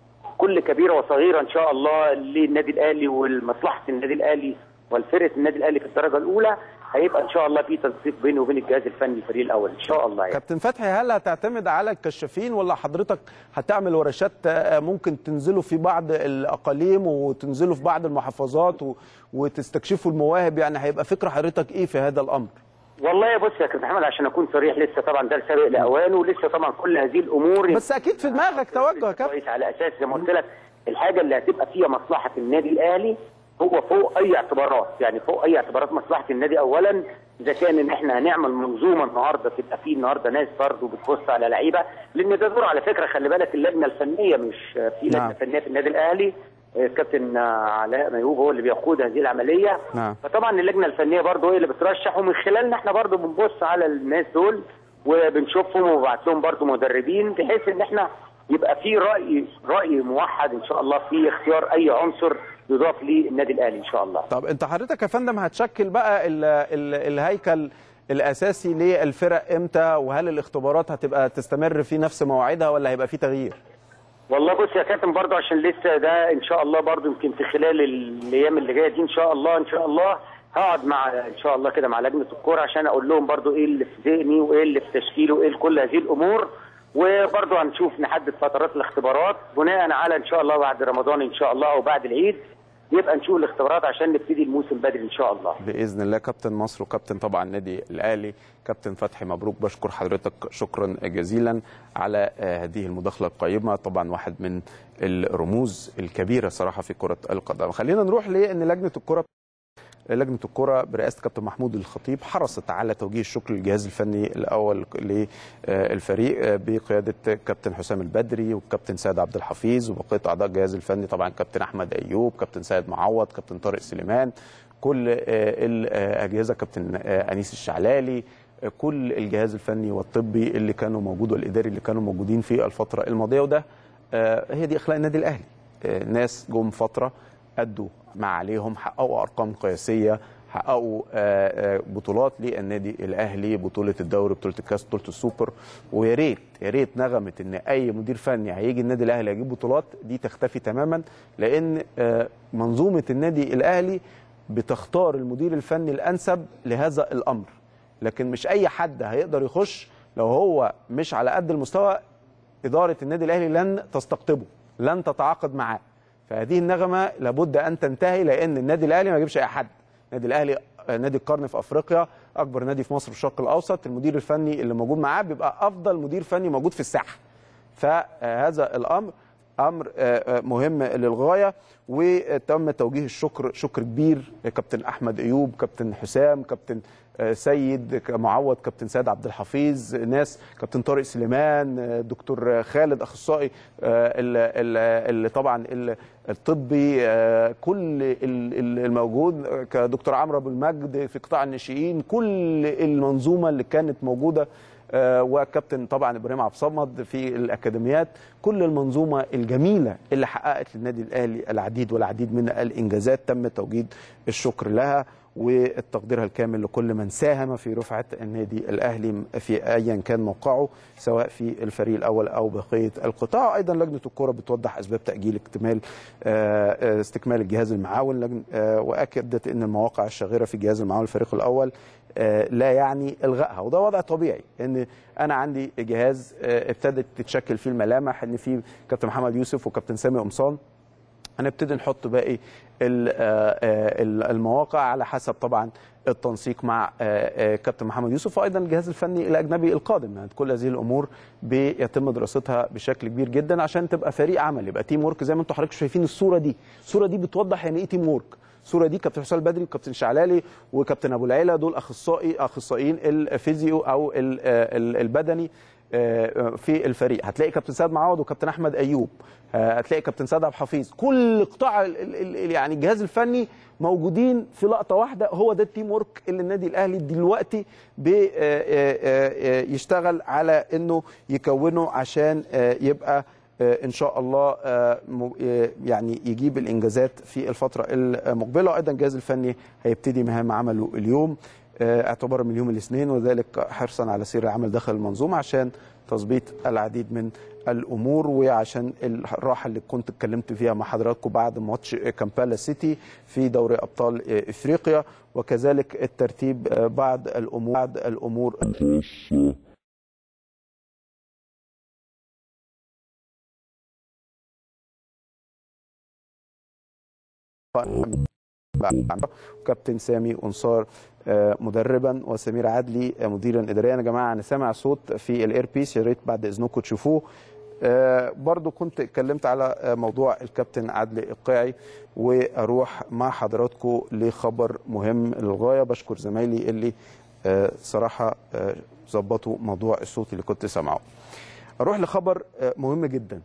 كل كبيره وصغيره ان شاء الله للنادي الاهلي ولمصلحه النادي الاهلي والفرقه النادي الاهلي في الدرجه الاولى هيبقى ان شاء الله في تنسيق بيني وبين الجهاز الفني الفريق الاول ان شاء الله يعني. كابتن فتحي هل هتعتمد على الكشافين ولا حضرتك هتعمل ورشات آه، ممكن تنزلوا في بعض الاقاليم وتنزلوا في بعض المحافظات و- وتستكشفوا المواهب يعني هيبقى فكره حضرتك ايه في هذا الامر؟ والله بص يا كابتن محمد عشان اكون صريح لسه طبعا ده سابق لاوانه ولسه طبعا كل هذه الامور بس اكيد في دماغك توجه يا كابتن كويس على اساس زي ما قلت لك الحاجه اللي هتبقى فيها مصلحه النادي الاهلي هو فوق اي اعتبارات يعني فوق اي اعتبارات مصلحه النادي اولا اذا كان ان احنا هنعمل منظومه النهارده تبقى فيه النهارده ناس برضه بتبص على لعيبه لان ده دور على فكره خلي بالك اللجنه الفنيه مش في لجنه نعم. فنيه في النادي الاهلي آه، كابتن آه، علاء ميهوب هو اللي بيقود هذه العمليه نعم. فطبعا اللجنه الفنيه برضه هي اللي بترشح ومن خلالنا احنا برضه بنبص على الناس دول وبنشوفهم وببعت لهم برضه مدربين بحيث ان احنا يبقى في راي راي موحد ان شاء الله في اختيار اي عنصر يضاف للنادي الاهلي ان شاء الله. طب انت حضرتك يا فندم هتشكل بقى ال ال الهيكل الاساسي للفرق امتى وهل الاختبارات هتبقى تستمر في نفس مواعيدها ولا هيبقى في تغيير؟ والله بص يا كابتن برضه عشان لسه ده ان شاء الله برضه يمكن في خلال الايام اللي جايه دي ان شاء الله ان شاء الله هقعد مع ان شاء الله كده مع لجنه الكوره عشان اقول لهم برضه ايه اللي في ذهني وايه اللي في تشكيلي وايه كل هذه الامور وبرضه هنشوف نحدد فترات الاختبارات بناء على ان شاء الله بعد رمضان ان شاء الله او بعد العيد يبقى نشوف الاختبارات عشان نبتدي الموسم بدري ان شاء الله. باذن الله كابتن مصر وكابتن طبعا النادي الاهلي كابتن فتحي مبروك بشكر حضرتك شكرا جزيلا على آه، هذه المداخله القيمه طبعا واحد من الرموز الكبيره صراحه في كره القدم خلينا نروح لان لجنه الكره لجنه الكره برئاسه كابتن محمود الخطيب حرصت على توجيه الشكر للجهاز الفني الاول للفريق بقياده كابتن حسام البدري والكابتن سيد عبد الحفيظ وبقيه اعضاء الجهاز الفني طبعا كابتن احمد ايوب كابتن سيد معوض كابتن طارق سليمان كل آه، الاجهزه كابتن آه، انيس الشعلالي آه، كل الجهاز الفني والطبي اللي كانوا موجود والاداري اللي كانوا موجودين في الفتره الماضيه وده آه، هي دي اخلاق النادي الاهلي آه، ناس جم فتره ادوا ما عليهم حققوا ارقام قياسيه حققوا آه، آه، بطولات للنادي الاهلي بطوله الدوري بطوله الكاس بطوله السوبر ويا ريت يا ريت نغمه ان اي مدير فني هيجي النادي الاهلي يجيب بطولات دي تختفي تماما لان آه، منظومه النادي الاهلي بتختار المدير الفني الانسب لهذا الامر لكن مش اي حد هيقدر يخش لو هو مش على قد المستوى اداره النادي الاهلي لن تستقطبه لن تتعاقد معاه فهذه النغمه لابد ان تنتهي لان النادي الاهلي ما يجيبش اي حد النادي الاهلي آه، نادي القرن في افريقيا اكبر نادي في مصر في الشرق الاوسط المدير الفني اللي موجود معاه بيبقى افضل مدير فني موجود في الساحه فهذا الامر امر آه، آه، مهم للغايه وتم توجيه الشكر شكر كبير لكابتن احمد ايوب كابتن حسام كابتن آه، سيد معوض كابتن سيد عبد الحفيظ ناس كابتن طارق سليمان آه، دكتور خالد اخصائي آه، ال- ال- اللي طبعا ال- الطبي آه، كل ال- ال- الموجود آه، كدكتور عمرو ابو المجد في قطاع الناشئين كل المنظومه اللي كانت موجوده آه، وكابتن طبعا ابراهيم عبد الصمد في الاكاديميات كل المنظومه الجميله اللي حققت للنادي الاهلي العديد والعديد من الانجازات تم توجيد الشكر لها والتقدير الكامل لكل من ساهم في رفعه النادي الاهلي في ايا كان موقعه سواء في الفريق الاول او بقيه القطاع ايضا لجنه الكره بتوضح اسباب تاجيل اكتمال آه، آه، استكمال الجهاز المعاون لجن- آه، واكدت ان المواقع الشاغره في جهاز المعاون الفريق الاول آه، لا يعني الغائها وده وضع طبيعي ان انا عندي جهاز آه، ابتدت تتشكل فيه الملامح ان في كابتن محمد يوسف وكابتن سامي قمصان هنبتدي نحط باقي ال- آه، آه، ال- المواقع على حسب طبعا التنسيق مع آه، آه، كابتن محمد يوسف وايضا الجهاز الفني الاجنبي القادم يعني كل هذه الامور بيتم دراستها بشكل كبير جدا عشان تبقى فريق عمل يبقى تيم ورك زي ما انتم حضراتكم شايفين الصوره دي الصوره دي بتوضح يعني ايه تيم ورك الصوره دي كابتن حسام البدري وكابتن شعلالي وكابتن ابو العيله دول اخصائي اخصائيين الفيزيو او ال- آه، ال- البدني آه، في الفريق هتلاقي كابتن سيد معوض وكابتن احمد ايوب آه، هتلاقي كابتن سيد عبد الحفيظ كل قطاع ال- ال- ال- يعني الجهاز الفني موجودين في لقطه واحده هو ده التيم ورك اللي النادي الاهلي دلوقتي بي- آه، آه، آه، يشتغل على انه يكونه عشان آه، يبقى آه، ان شاء الله آه، م- آه، يعني يجيب الانجازات في الفتره المقبله ايضا الجهاز الفني هيبتدي مهام عمله اليوم آه، اعتبارا من يوم الاثنين وذلك حرصا على سير العمل داخل المنظومه عشان تظبيط العديد من الامور وعشان الراحه اللي كنت اتكلمت فيها مع حضراتكم بعد ماتش كامبالا سيتي في دوري ابطال آه، افريقيا وكذلك الترتيب آه، بعد الامور بعد الامور كابتن سامي انصار آه، مدربا وسمير عدلي آه، مديرا اداريا يا جماعه انا سامع صوت في الاير بيس يا ريت بعد اذنكم تشوفوه آه، برضو كنت اتكلمت على آه، موضوع الكابتن عدلي القيعي واروح مع حضراتكم لخبر مهم للغايه بشكر زمايلي اللي آه، صراحه آه، ظبطوا موضوع الصوت اللي كنت سامعه اروح لخبر آه، مهم جدا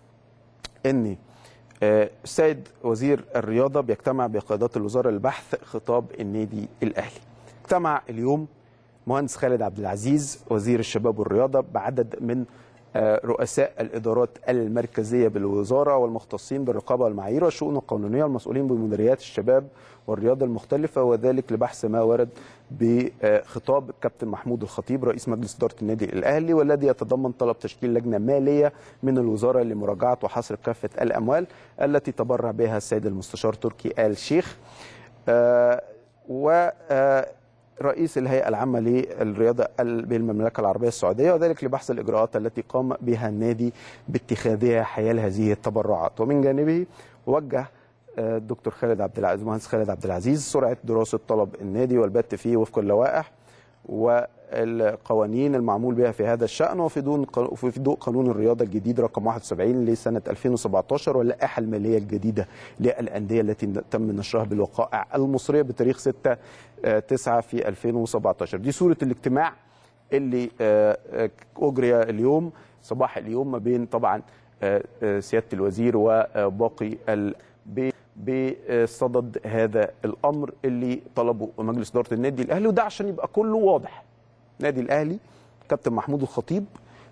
ان آه، السيد وزير الرياضة بيجتمع بقيادات الوزارة لبحث خطاب النادي الأهلي اجتمع اليوم مهندس خالد عبد العزيز وزير الشباب والرياضة بعدد من آه، رؤساء الإدارات المركزية بالوزارة والمختصين بالرقابة والمعايير والشؤون القانونية والمسؤولين بمديريات الشباب والرياضة المختلفة وذلك لبحث ما ورد بخطاب الكابتن محمود الخطيب رئيس مجلس إدارة النادي الأهلي والذي يتضمن طلب تشكيل لجنة مالية من الوزارة لمراجعة وحصر كافة الأموال التي تبرع بها السيد المستشار تركي آل شيخ آه، و آه، رئيس الهيئة العامة للرياضة ال- بالمملكة العربية السعودية وذلك لبحث الإجراءات التي قام بها النادي باتخاذها حيال هذه التبرعات ومن جانبه وجه آه، الدكتور خالد عبد العزيز مهندس خالد عبد العزيز سرعة دراسة طلب النادي والبت فيه وفق اللوائح والقوانين المعمول بها في هذا الشأن وفي دون وفي ضوء قانون الرياضة الجديد رقم 71 لسنة 2017 واللائحة المالية الجديدة للأندية التي تم نشرها بالوقائع المصرية بتاريخ 6 آه، 9 في 2017 دي صورة الاجتماع اللي آه، آه، أجري اليوم صباح اليوم ما بين طبعا آه، آه، سيادة الوزير وباقي ال... ب- بصدد هذا الامر اللي طلبه مجلس اداره النادي الاهلي وده عشان يبقى كله واضح النادي الاهلي كابتن محمود الخطيب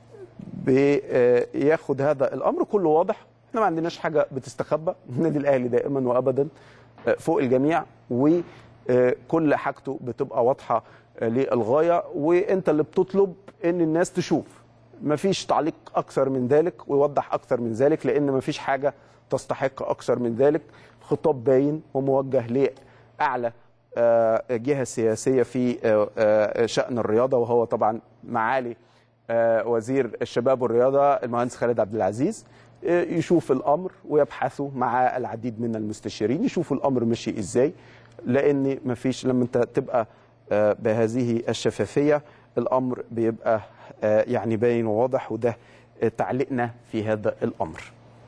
بياخد هذا الامر كله واضح احنا ما عندناش حاجه بتستخبى النادي الاهلي دائما وابدا آه، فوق الجميع وكل حاجته بتبقى واضحه آه، للغايه وانت اللي بتطلب ان الناس تشوف مفيش تعليق اكثر من ذلك ويوضح اكثر من ذلك لان مفيش حاجه تستحق اكثر من ذلك خطاب باين وموجه لاعلى آه، جهه سياسيه في آه، آه، شان الرياضه وهو طبعا معالي آه، وزير الشباب والرياضه المهندس خالد عبد العزيز آه، يشوف الامر ويبحثوا مع العديد من المستشارين يشوفوا الامر ماشي ازاي لان مفيش لما انت تبقى آه، بهذه الشفافيه الامر بيبقى آه، يعني باين وواضح وده آه، تعليقنا في هذا الامر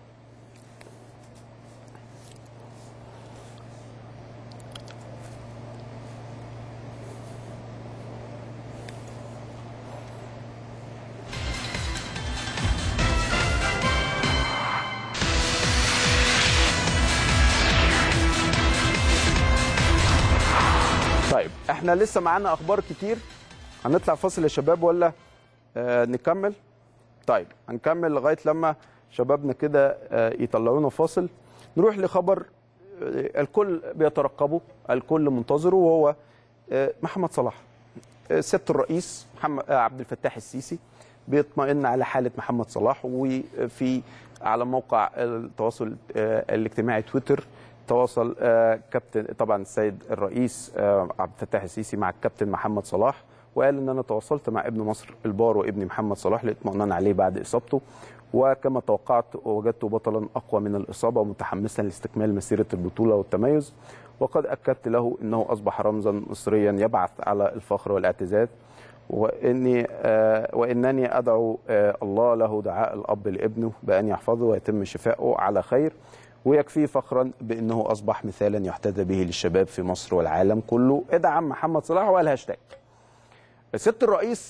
طيب احنا لسه معانا اخبار كتير هنطلع فاصل يا شباب ولا آه نكمل طيب هنكمل لغايه لما شبابنا كده آه يطلعونا فاصل نروح لخبر آه الكل بيترقبه الكل منتظره وهو آه محمد صلاح آه سياده الرئيس محمد آه عبد الفتاح السيسي بيطمئن على حاله محمد صلاح وفي على موقع التواصل آه الاجتماعي تويتر تواصل آه، كابتن طبعا السيد الرئيس آه، عبد الفتاح السيسي مع الكابتن محمد صلاح وقال ان انا تواصلت مع ابن مصر البار وابني محمد صلاح للاطمئنان عليه بعد اصابته وكما توقعت وجدته بطلا اقوى من الاصابه ومتحمسا لاستكمال مسيره البطوله والتميز وقد اكدت له انه اصبح رمزا مصريا يبعث على الفخر والاعتزاز واني آه وانني ادعو آه الله له دعاء الاب لابنه بان يحفظه ويتم شفائه على خير ويكفيه فخرا بانه اصبح مثالا يحتذى به للشباب في مصر والعالم كله ادعم محمد صلاح والهاشتاج سياده الرئيس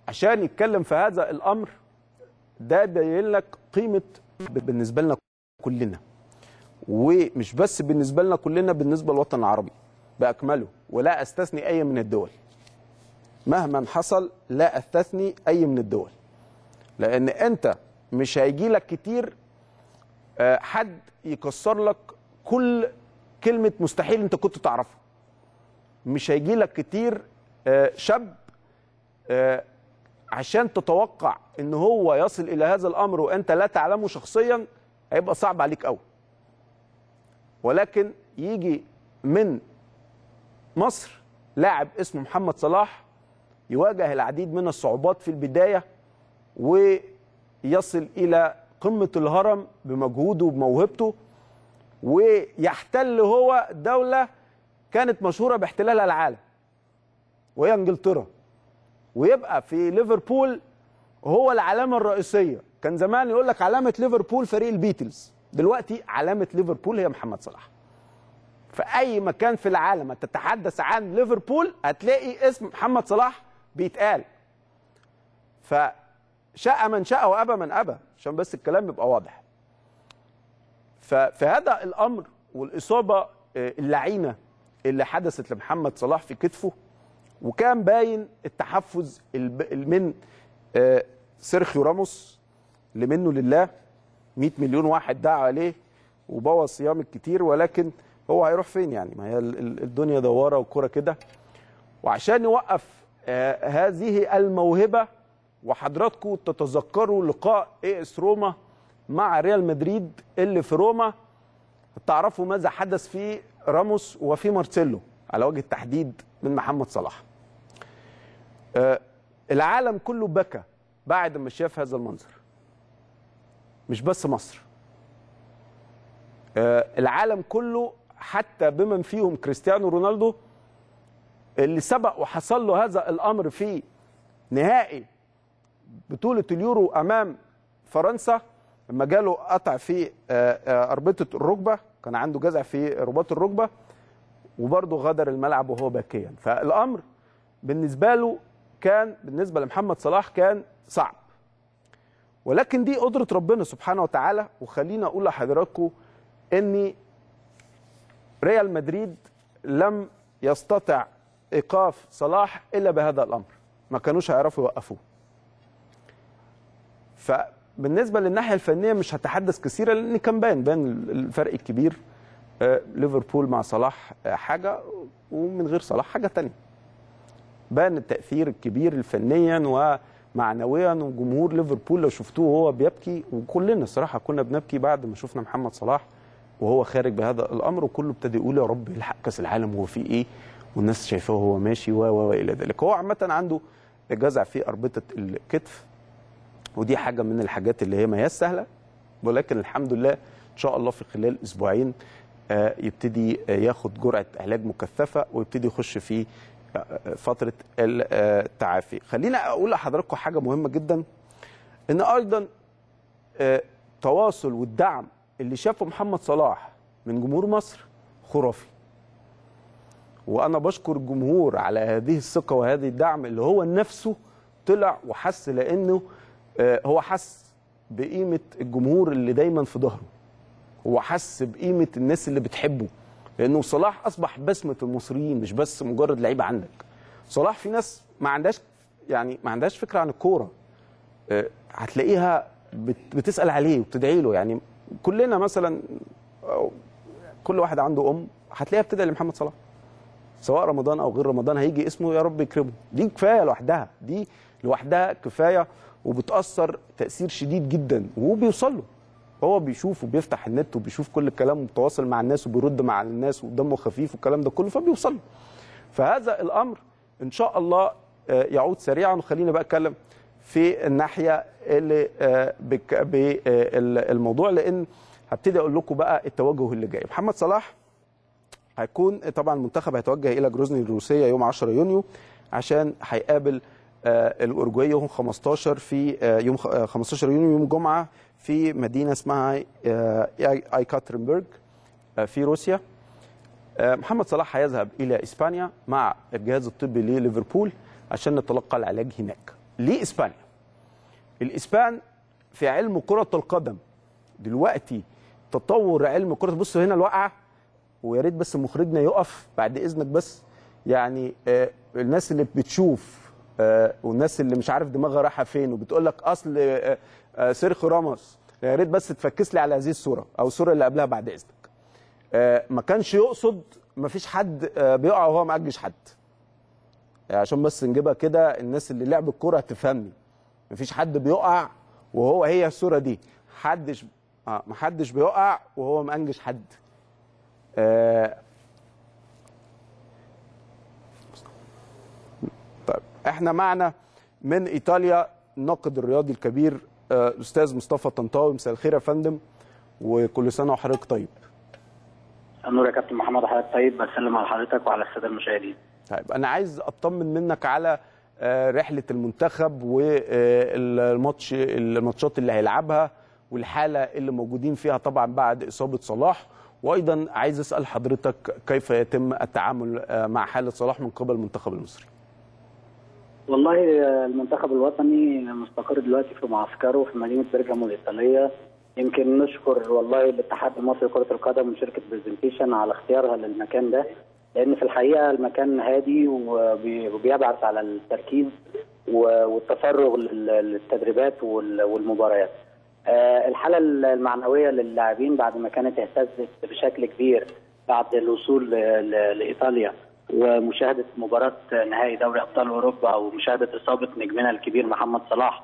عشان يتكلم في هذا الامر ده بيبين لك قيمه بالنسبه لنا كلنا ومش بس بالنسبه لنا كلنا بالنسبه للوطن العربي باكمله ولا استثني اي من الدول مهما حصل لا استثني اي من الدول لان انت مش هيجي لك كتير آه، حد يكسر لك كل كلمه مستحيل انت كنت تعرفها مش هيجي لك كتير آه، شاب آه، عشان تتوقع ان هو يصل الى هذا الامر وانت لا تعلمه شخصيا هيبقى صعب عليك قوي ولكن يجي من مصر لاعب اسمه محمد صلاح يواجه العديد من الصعوبات في البدايه ويصل الى قمه الهرم بمجهوده وبموهبته ويحتل هو دوله كانت مشهوره باحتلالها العالم وهي انجلترا ويبقى في ليفربول هو العلامه الرئيسيه كان زمان يقول لك علامه ليفربول فريق البيتلز دلوقتي علامه ليفربول هي محمد صلاح في اي مكان في العالم تتحدث عن ليفربول هتلاقي اسم محمد صلاح بيتقال فشاء من شاء وابى من ابى عشان بس الكلام يبقى واضح ففي هذا الامر والاصابه آه، اللعينه اللي حدثت لمحمد صلاح في كتفه وكان باين التحفز الب- من آه، سيرخيو راموس اللي منه لله 100 مليون واحد دعا عليه وبوظ صيام الكتير ولكن هو هيروح فين يعني ما هي ال- ال- الدنيا دواره والكره كده وعشان يوقف آه، هذه الموهبه وحضراتكم تتذكروا لقاء اي اس روما مع ريال مدريد اللي في روما تعرفوا ماذا حدث في راموس وفي مارسيلو على وجه التحديد من محمد صلاح آه، العالم كله بكى بعد ما شاف هذا المنظر مش بس مصر آه، العالم كله حتى بمن فيهم كريستيانو رونالدو اللي سبق وحصل له هذا الامر في نهائي بطوله اليورو امام فرنسا لما جاله قطع في آه، آه، اربطه الركبه كان عنده جزع في رباط الركبه وبرضه غادر الملعب وهو باكيا فالامر بالنسبه له كان بالنسبه لمحمد صلاح كان صعب ولكن دي قدره ربنا سبحانه وتعالى وخلينا اقول لحضراتكم ان ريال مدريد لم يستطع ايقاف صلاح الا بهذا الامر ما كانوش هيعرفوا يوقفوه فبالنسبه للناحيه الفنيه مش هتحدث كثيرا لان كان باين باين الفرق الكبير آه، ليفربول مع صلاح آه، حاجه ومن غير صلاح حاجه تانية بان التاثير الكبير فنيا ومعنويا وجمهور ليفربول لو شفتوه وهو بيبكي وكلنا الصراحه كنا بنبكي بعد ما شفنا محمد صلاح وهو خارج بهذا الامر وكله ابتدى يقول يا رب يلحق كاس العالم هو في ايه والناس شايفاه وهو ماشي و و الى ذلك هو عامه عنده جزع في اربطه الكتف ودي حاجه من الحاجات اللي هي ما هي سهله ولكن الحمد لله ان شاء الله في خلال اسبوعين آه، يبتدي آه، ياخد جرعه علاج مكثفه ويبتدي يخش في آه، آه، فتره التعافي خلينا اقول لحضراتكم حاجه مهمه جدا ان ايضا آه، تواصل والدعم اللي شافه محمد صلاح من جمهور مصر خرافي وانا بشكر الجمهور على هذه الثقه وهذه الدعم اللي هو نفسه طلع وحس لانه آه، هو حس بقيمه الجمهور اللي دايما في ظهره هو حس بقيمه الناس اللي بتحبه لانه صلاح اصبح بسمه المصريين مش بس مجرد لعيب عندك صلاح في ناس ما عندهاش يعني ما عندهاش فكره عن الكوره آه، هتلاقيها بت- بتسال عليه وبتدعي له يعني كلنا مثلا أو كل واحد عنده ام هتلاقيها بتدعي لمحمد صلاح سواء رمضان او غير رمضان هيجي اسمه يا رب يكرمه دي كفايه لوحدها دي لوحدها كفايه وبتاثر تاثير شديد جدا وبيوصل له هو بيشوف وبيفتح النت وبيشوف كل الكلام وبيتواصل مع الناس وبيرد مع الناس ودمه خفيف والكلام ده كله فبيوصل له فهذا الامر ان شاء الله آه، يعود سريعا وخلينا بقى اتكلم في الناحيه اللي آه، بك- بالموضوع لان هبتدي اقول لكم بقى التوجه اللي جاي محمد صلاح هيكون طبعا المنتخب هيتوجه الى جروزني الروسيه يوم 10 يونيو عشان هيقابل آه، الاورجواي يوم 15 في آه، يوم خ- آه، 15 يونيو يوم جمعه في مدينه اسمها آه، آي- ايكاترنبرج آه، في روسيا آه، محمد صلاح هيذهب الى اسبانيا مع الجهاز الطبي لليفربول عشان نتلقى العلاج هناك لاسبانيا الاسبان في علم كره القدم دلوقتي تطور علم كره بص هنا الواقعه ويا ريت بس مخرجنا يقف بعد اذنك بس يعني آه الناس اللي بتشوف آه والناس اللي مش عارف دماغها رايحه فين وبتقول لك اصل آه آه سيرخيو راموس يا ريت بس تفكس لي على هذه الصوره او الصوره اللي قبلها بعد اذنك آه ما كانش يقصد ما فيش حد آه بيقع وهو معجش حد يعني عشان بس نجيبها كده الناس اللي لعب الكوره تفهمني ما فيش حد بيقع وهو هي الصوره دي حدش آه ما حدش بيقع وهو مأنجش حد آه طيب احنا معنا من ايطاليا الناقد الرياضي الكبير آه، استاذ مصطفى طنطاوي مساء الخير يا فندم وكل سنه وحضرتك طيب النور يا كابتن محمد حضرتك طيب بسلم على حضرتك وعلى الساده المشاهدين طيب انا عايز اطمن منك على آه، رحله المنتخب والماتش الماتشات اللي هيلعبها والحاله اللي موجودين فيها طبعا بعد اصابه صلاح وايضا عايز اسال حضرتك كيف يتم التعامل آه، مع حاله صلاح من قبل المنتخب المصري والله المنتخب الوطني مستقر دلوقتي في معسكره في مدينه برجامو الايطاليه يمكن نشكر والله الاتحاد المصري لكره القدم وشركه برزنتيشن على اختيارها للمكان ده لان في الحقيقه المكان هادي وبي- وبيبعث على التركيز و- والتفرغ لل- للتدريبات وال- والمباريات. آه، الحاله المعنويه للاعبين بعد ما كانت اهتزت بشكل كبير بعد الوصول ل- ل- لايطاليا ومشاهده مباراه نهائي دوري ابطال اوروبا ومشاهده اصابه نجمنا الكبير محمد صلاح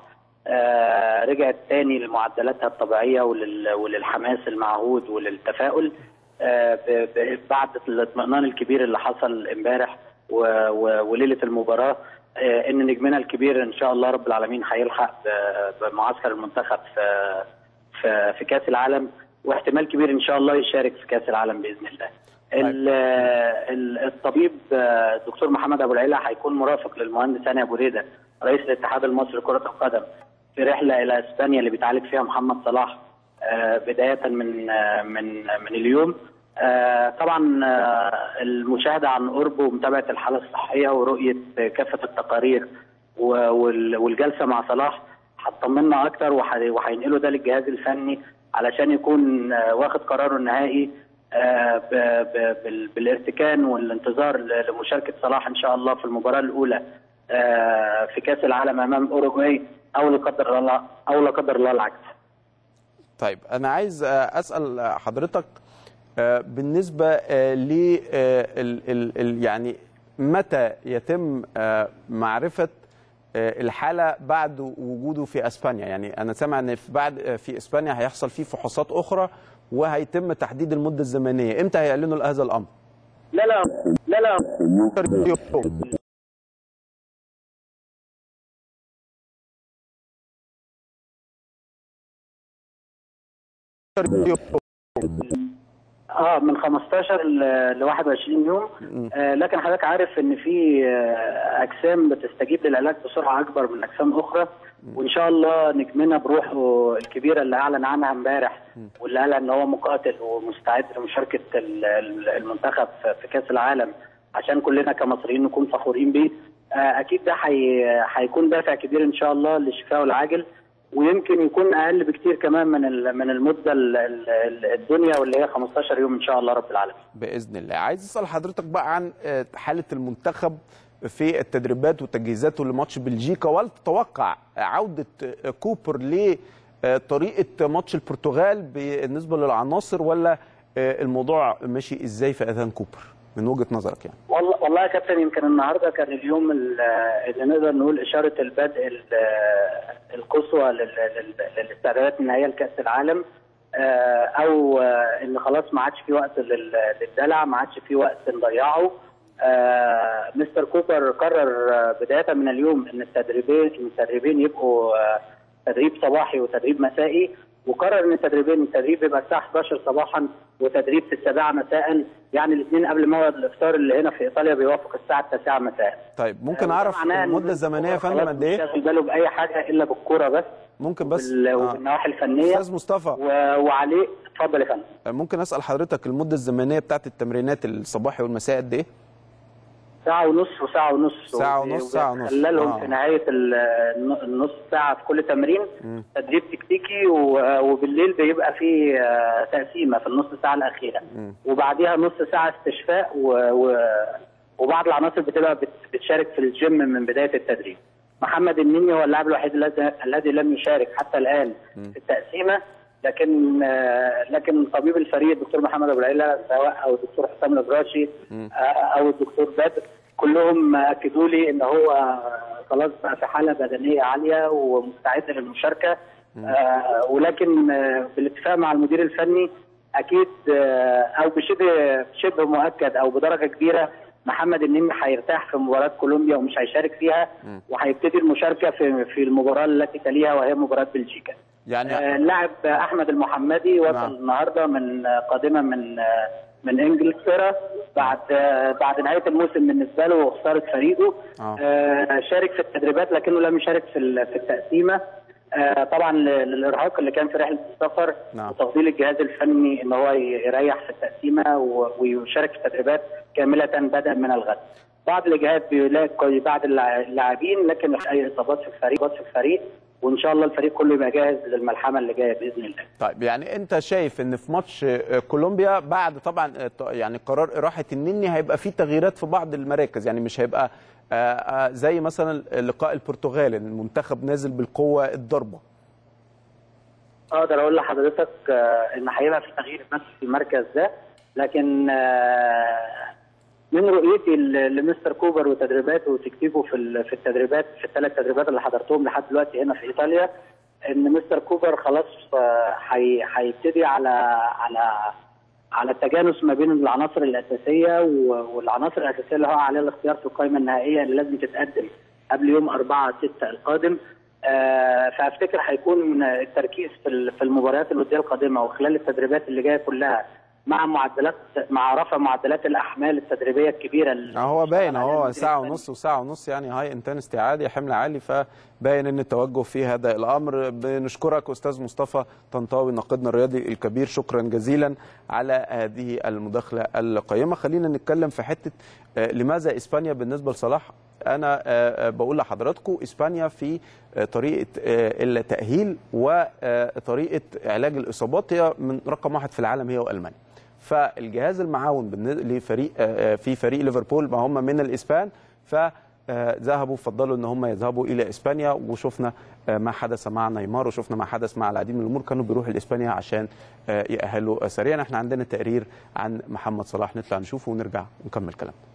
آه، رجعت تاني لمعدلاتها الطبيعيه ولل- وللحماس المعهود وللتفاؤل آه، ب- ب- بعد الاطمئنان الكبير اللي حصل امبارح و- و- وليله المباراه آه، ان نجمنا الكبير ان شاء الله رب العالمين هيلحق ب- بمعسكر المنتخب في في في كاس العالم واحتمال كبير ان شاء الله يشارك في كاس العالم باذن الله. ال- ال- الطبيب آه، الدكتور محمد ابو العلا هيكون مرافق للمهندس هاني ابو ريده رئيس الاتحاد المصري لكره القدم في رحله الى اسبانيا اللي بيتعالج فيها محمد صلاح آه، بدايه من آه، من من اليوم آه، طبعا آه، المشاهده عن قرب ومتابعه الحاله الصحيه ورؤيه كافه التقارير و- وال- والجلسه مع صلاح هتطمنا اكتر وح- وهينقلوا ده للجهاز الفني علشان يكون آه، واخد قراره النهائي آه، ب- ب- بال- بالارتكان والانتظار ل- لمشاركه صلاح ان شاء الله في المباراه الاولى آه، في كاس العالم امام اوروجواي او لا قدر الله او لا قدر الله العكس. طيب انا عايز آه، اسال حضرتك آه، بالنسبه ل يعني متى يتم آه، معرفه آه، الحاله بعد وجوده في اسبانيا يعني انا سامع ان في بعد آه، في اسبانيا هيحصل فيه فحوصات اخرى وهيتم تحديد المده الزمنيه امتى هيعلنوا هذا الامر لا لا لا لا اه من 15 ل 21 يوم آه لكن حضرتك عارف ان في آه اجسام بتستجيب للعلاج بسرعه اكبر من اجسام اخرى وان شاء الله نجمنا بروحه الكبيره اللي اعلن عنها امبارح واللي قال ان هو مقاتل ومستعد لمشاركه ال- ال- المنتخب في في كاس العالم عشان كلنا كمصريين نكون فخورين بيه آه اكيد ده حي- هيكون دافع كبير ان شاء الله لشفائه العاجل ويمكن يكون اقل بكتير كمان من ال- من المده ال- ال- ال- الدنيا واللي هي 15 يوم ان شاء الله رب العالمين. باذن الله عايز اسال حضرتك بقى عن آه، حاله المنتخب في التدريبات وتجهيزاته لماتش بلجيكا وهل تتوقع عوده آه، كوبر لطريقه ماتش البرتغال بالنسبه للعناصر ولا آه، الموضوع ماشي ازاي في اذهان كوبر من وجهه نظرك يعني والله والله يا كابتن يمكن النهارده كان اليوم ال- اللي نقدر نقول اشاره البدء ال- القصوى لل- لل- للاستعدادات النهائيه لكاس العالم آه، او آه، ان خلاص ما عادش في وقت لل- للدلع ما عادش في وقت نضيعه آه، مستر كوبر قرر آه، بدايه من اليوم ان التدريبين التدريبين يبقوا آه، تدريب صباحي وتدريب مسائي وقرر ان التدريبين التدريب يبقى الساعه 11 صباحا وتدريب في السابعه مساء يعني الاثنين قبل موعد الافطار اللي هنا في ايطاليا بيوافق الساعه 9 مساء طيب ممكن وده اعرف معناه إن المده الزمنيه يا فندم خلاص قد مش ايه شاغل باله باي حاجه الا بالكوره بس ممكن بس وبال- آه. وبالنواحي الفنيه استاذ مصطفى و- وعليه اتفضل يا فندم ممكن اسال حضرتك المده الزمنيه بتاعت التمرينات الصباحي والمساء قد ايه ساعة ونص وساعة ونص ساعة ونص، ساعة ونص. خلالهم آه. في نهاية ال- النص ساعة في كل تمرين تدريب تكتيكي و- وبالليل بيبقى في آه، تقسيمة في النص ساعة الأخيرة وبعديها نص ساعة استشفاء و... و... وبعض العناصر بتبقى بت... بتشارك في الجيم من بداية التدريب محمد النني هو اللاعب الوحيد الذي الذي لم يشارك حتى الآن في التقسيمة لكن آه، لكن طبيب الفريق الدكتور محمد ابو العيله سواء او الدكتور حسام الابراشي آه، او الدكتور بدر كلهم اكدوا لي ان هو خلاص بقى في حاله بدنيه عاليه ومستعد للمشاركه آه، ولكن آه، بالاتفاق مع المدير الفني اكيد آه، او بشبه شبه مؤكد او بدرجه كبيره محمد النني هيرتاح في مباراه كولومبيا ومش هيشارك فيها وهيبتدي المشاركه في في المباراه التي تليها وهي مباراه بلجيكا. يعني آه، اللاعب احمد المحمدي وصل نعم. النهارده من آه، قادما من آه، من انجلترا بعد آه، بعد نهايه الموسم بالنسبه له وخساره فريقه آه. آه، شارك في التدريبات لكنه لم يشارك في ال- في التقسيمه آه، طبعا ل- للارهاق اللي كان في رحله السفر نعم. وتفضيل الجهاز الفني ان هو ي- يريح في التقسيمه و- ويشارك في التدريبات كامله بدءا من الغد. بعض الجهات بيلاقي بعض اللع- اللاعبين لكن مفيش اي اصابات في الفريق اصابات في الفريق وان شاء الله الفريق كله يبقى جاهز للملحمه اللي جايه باذن الله. طيب يعني انت شايف ان في ماتش آه، كولومبيا بعد طبعا آه، ط- يعني قرار اراحه النني هيبقى في تغييرات في بعض المراكز يعني مش هيبقى آه، آه، زي مثلا لقاء البرتغال المنتخب نازل بالقوه الضربه اقدر اقول لحضرتك آه، ان هيبقى في تغيير بس في المركز ده لكن آه، من رؤيتي ل- لمستر كوبر وتدريباته وتكتيكه في ال- في التدريبات في الثلاث تدريبات اللي حضرتهم لحد دلوقتي هنا في ايطاليا ان مستر كوبر خلاص آه، هي- هيبتدي على على على التجانس ما بين العناصر الاساسيه و- والعناصر الاساسيه اللي هو عليها الاختيار في القائمه النهائيه اللي لازم تتقدم قبل يوم 4 6 القادم آه، فافتكر هيكون التركيز في ال- في المباريات الوديه القادمه وخلال التدريبات اللي جايه كلها مع معدلات مع رفع معدلات الاحمال التدريبيه الكبيره اللي آه، هو باين اشتغل عليها هو المدير ساعه الفني. ونص وساعه ونص يعني هاي انتنستي عالي حمل عالي فباين ان التوجه في هذا الامر بنشكرك استاذ مصطفى طنطاوي ناقدنا الرياضي الكبير شكرا جزيلا على هذه المداخله القيمه خلينا نتكلم في حته آه، لماذا اسبانيا بالنسبه لصلاح انا آه، آه، بقول لحضراتكم اسبانيا في آه، طريقه آه، التاهيل وطريقه علاج الاصابات هي من رقم واحد في العالم هي والمانيا فالجهاز المعاون بالن- لفريق آه، آه، في فريق ليفربول ما هم من الاسبان فذهبوا فضلوا ان هم يذهبوا الى اسبانيا وشفنا آه، ما حدث مع نيمار وشفنا ما حدث مع العديد من الامور كانوا بيروحوا لاسبانيا عشان آه، يأهلوا سريعا احنا عندنا تقرير عن محمد صلاح نطلع نشوفه ونرجع ونكمل كلامنا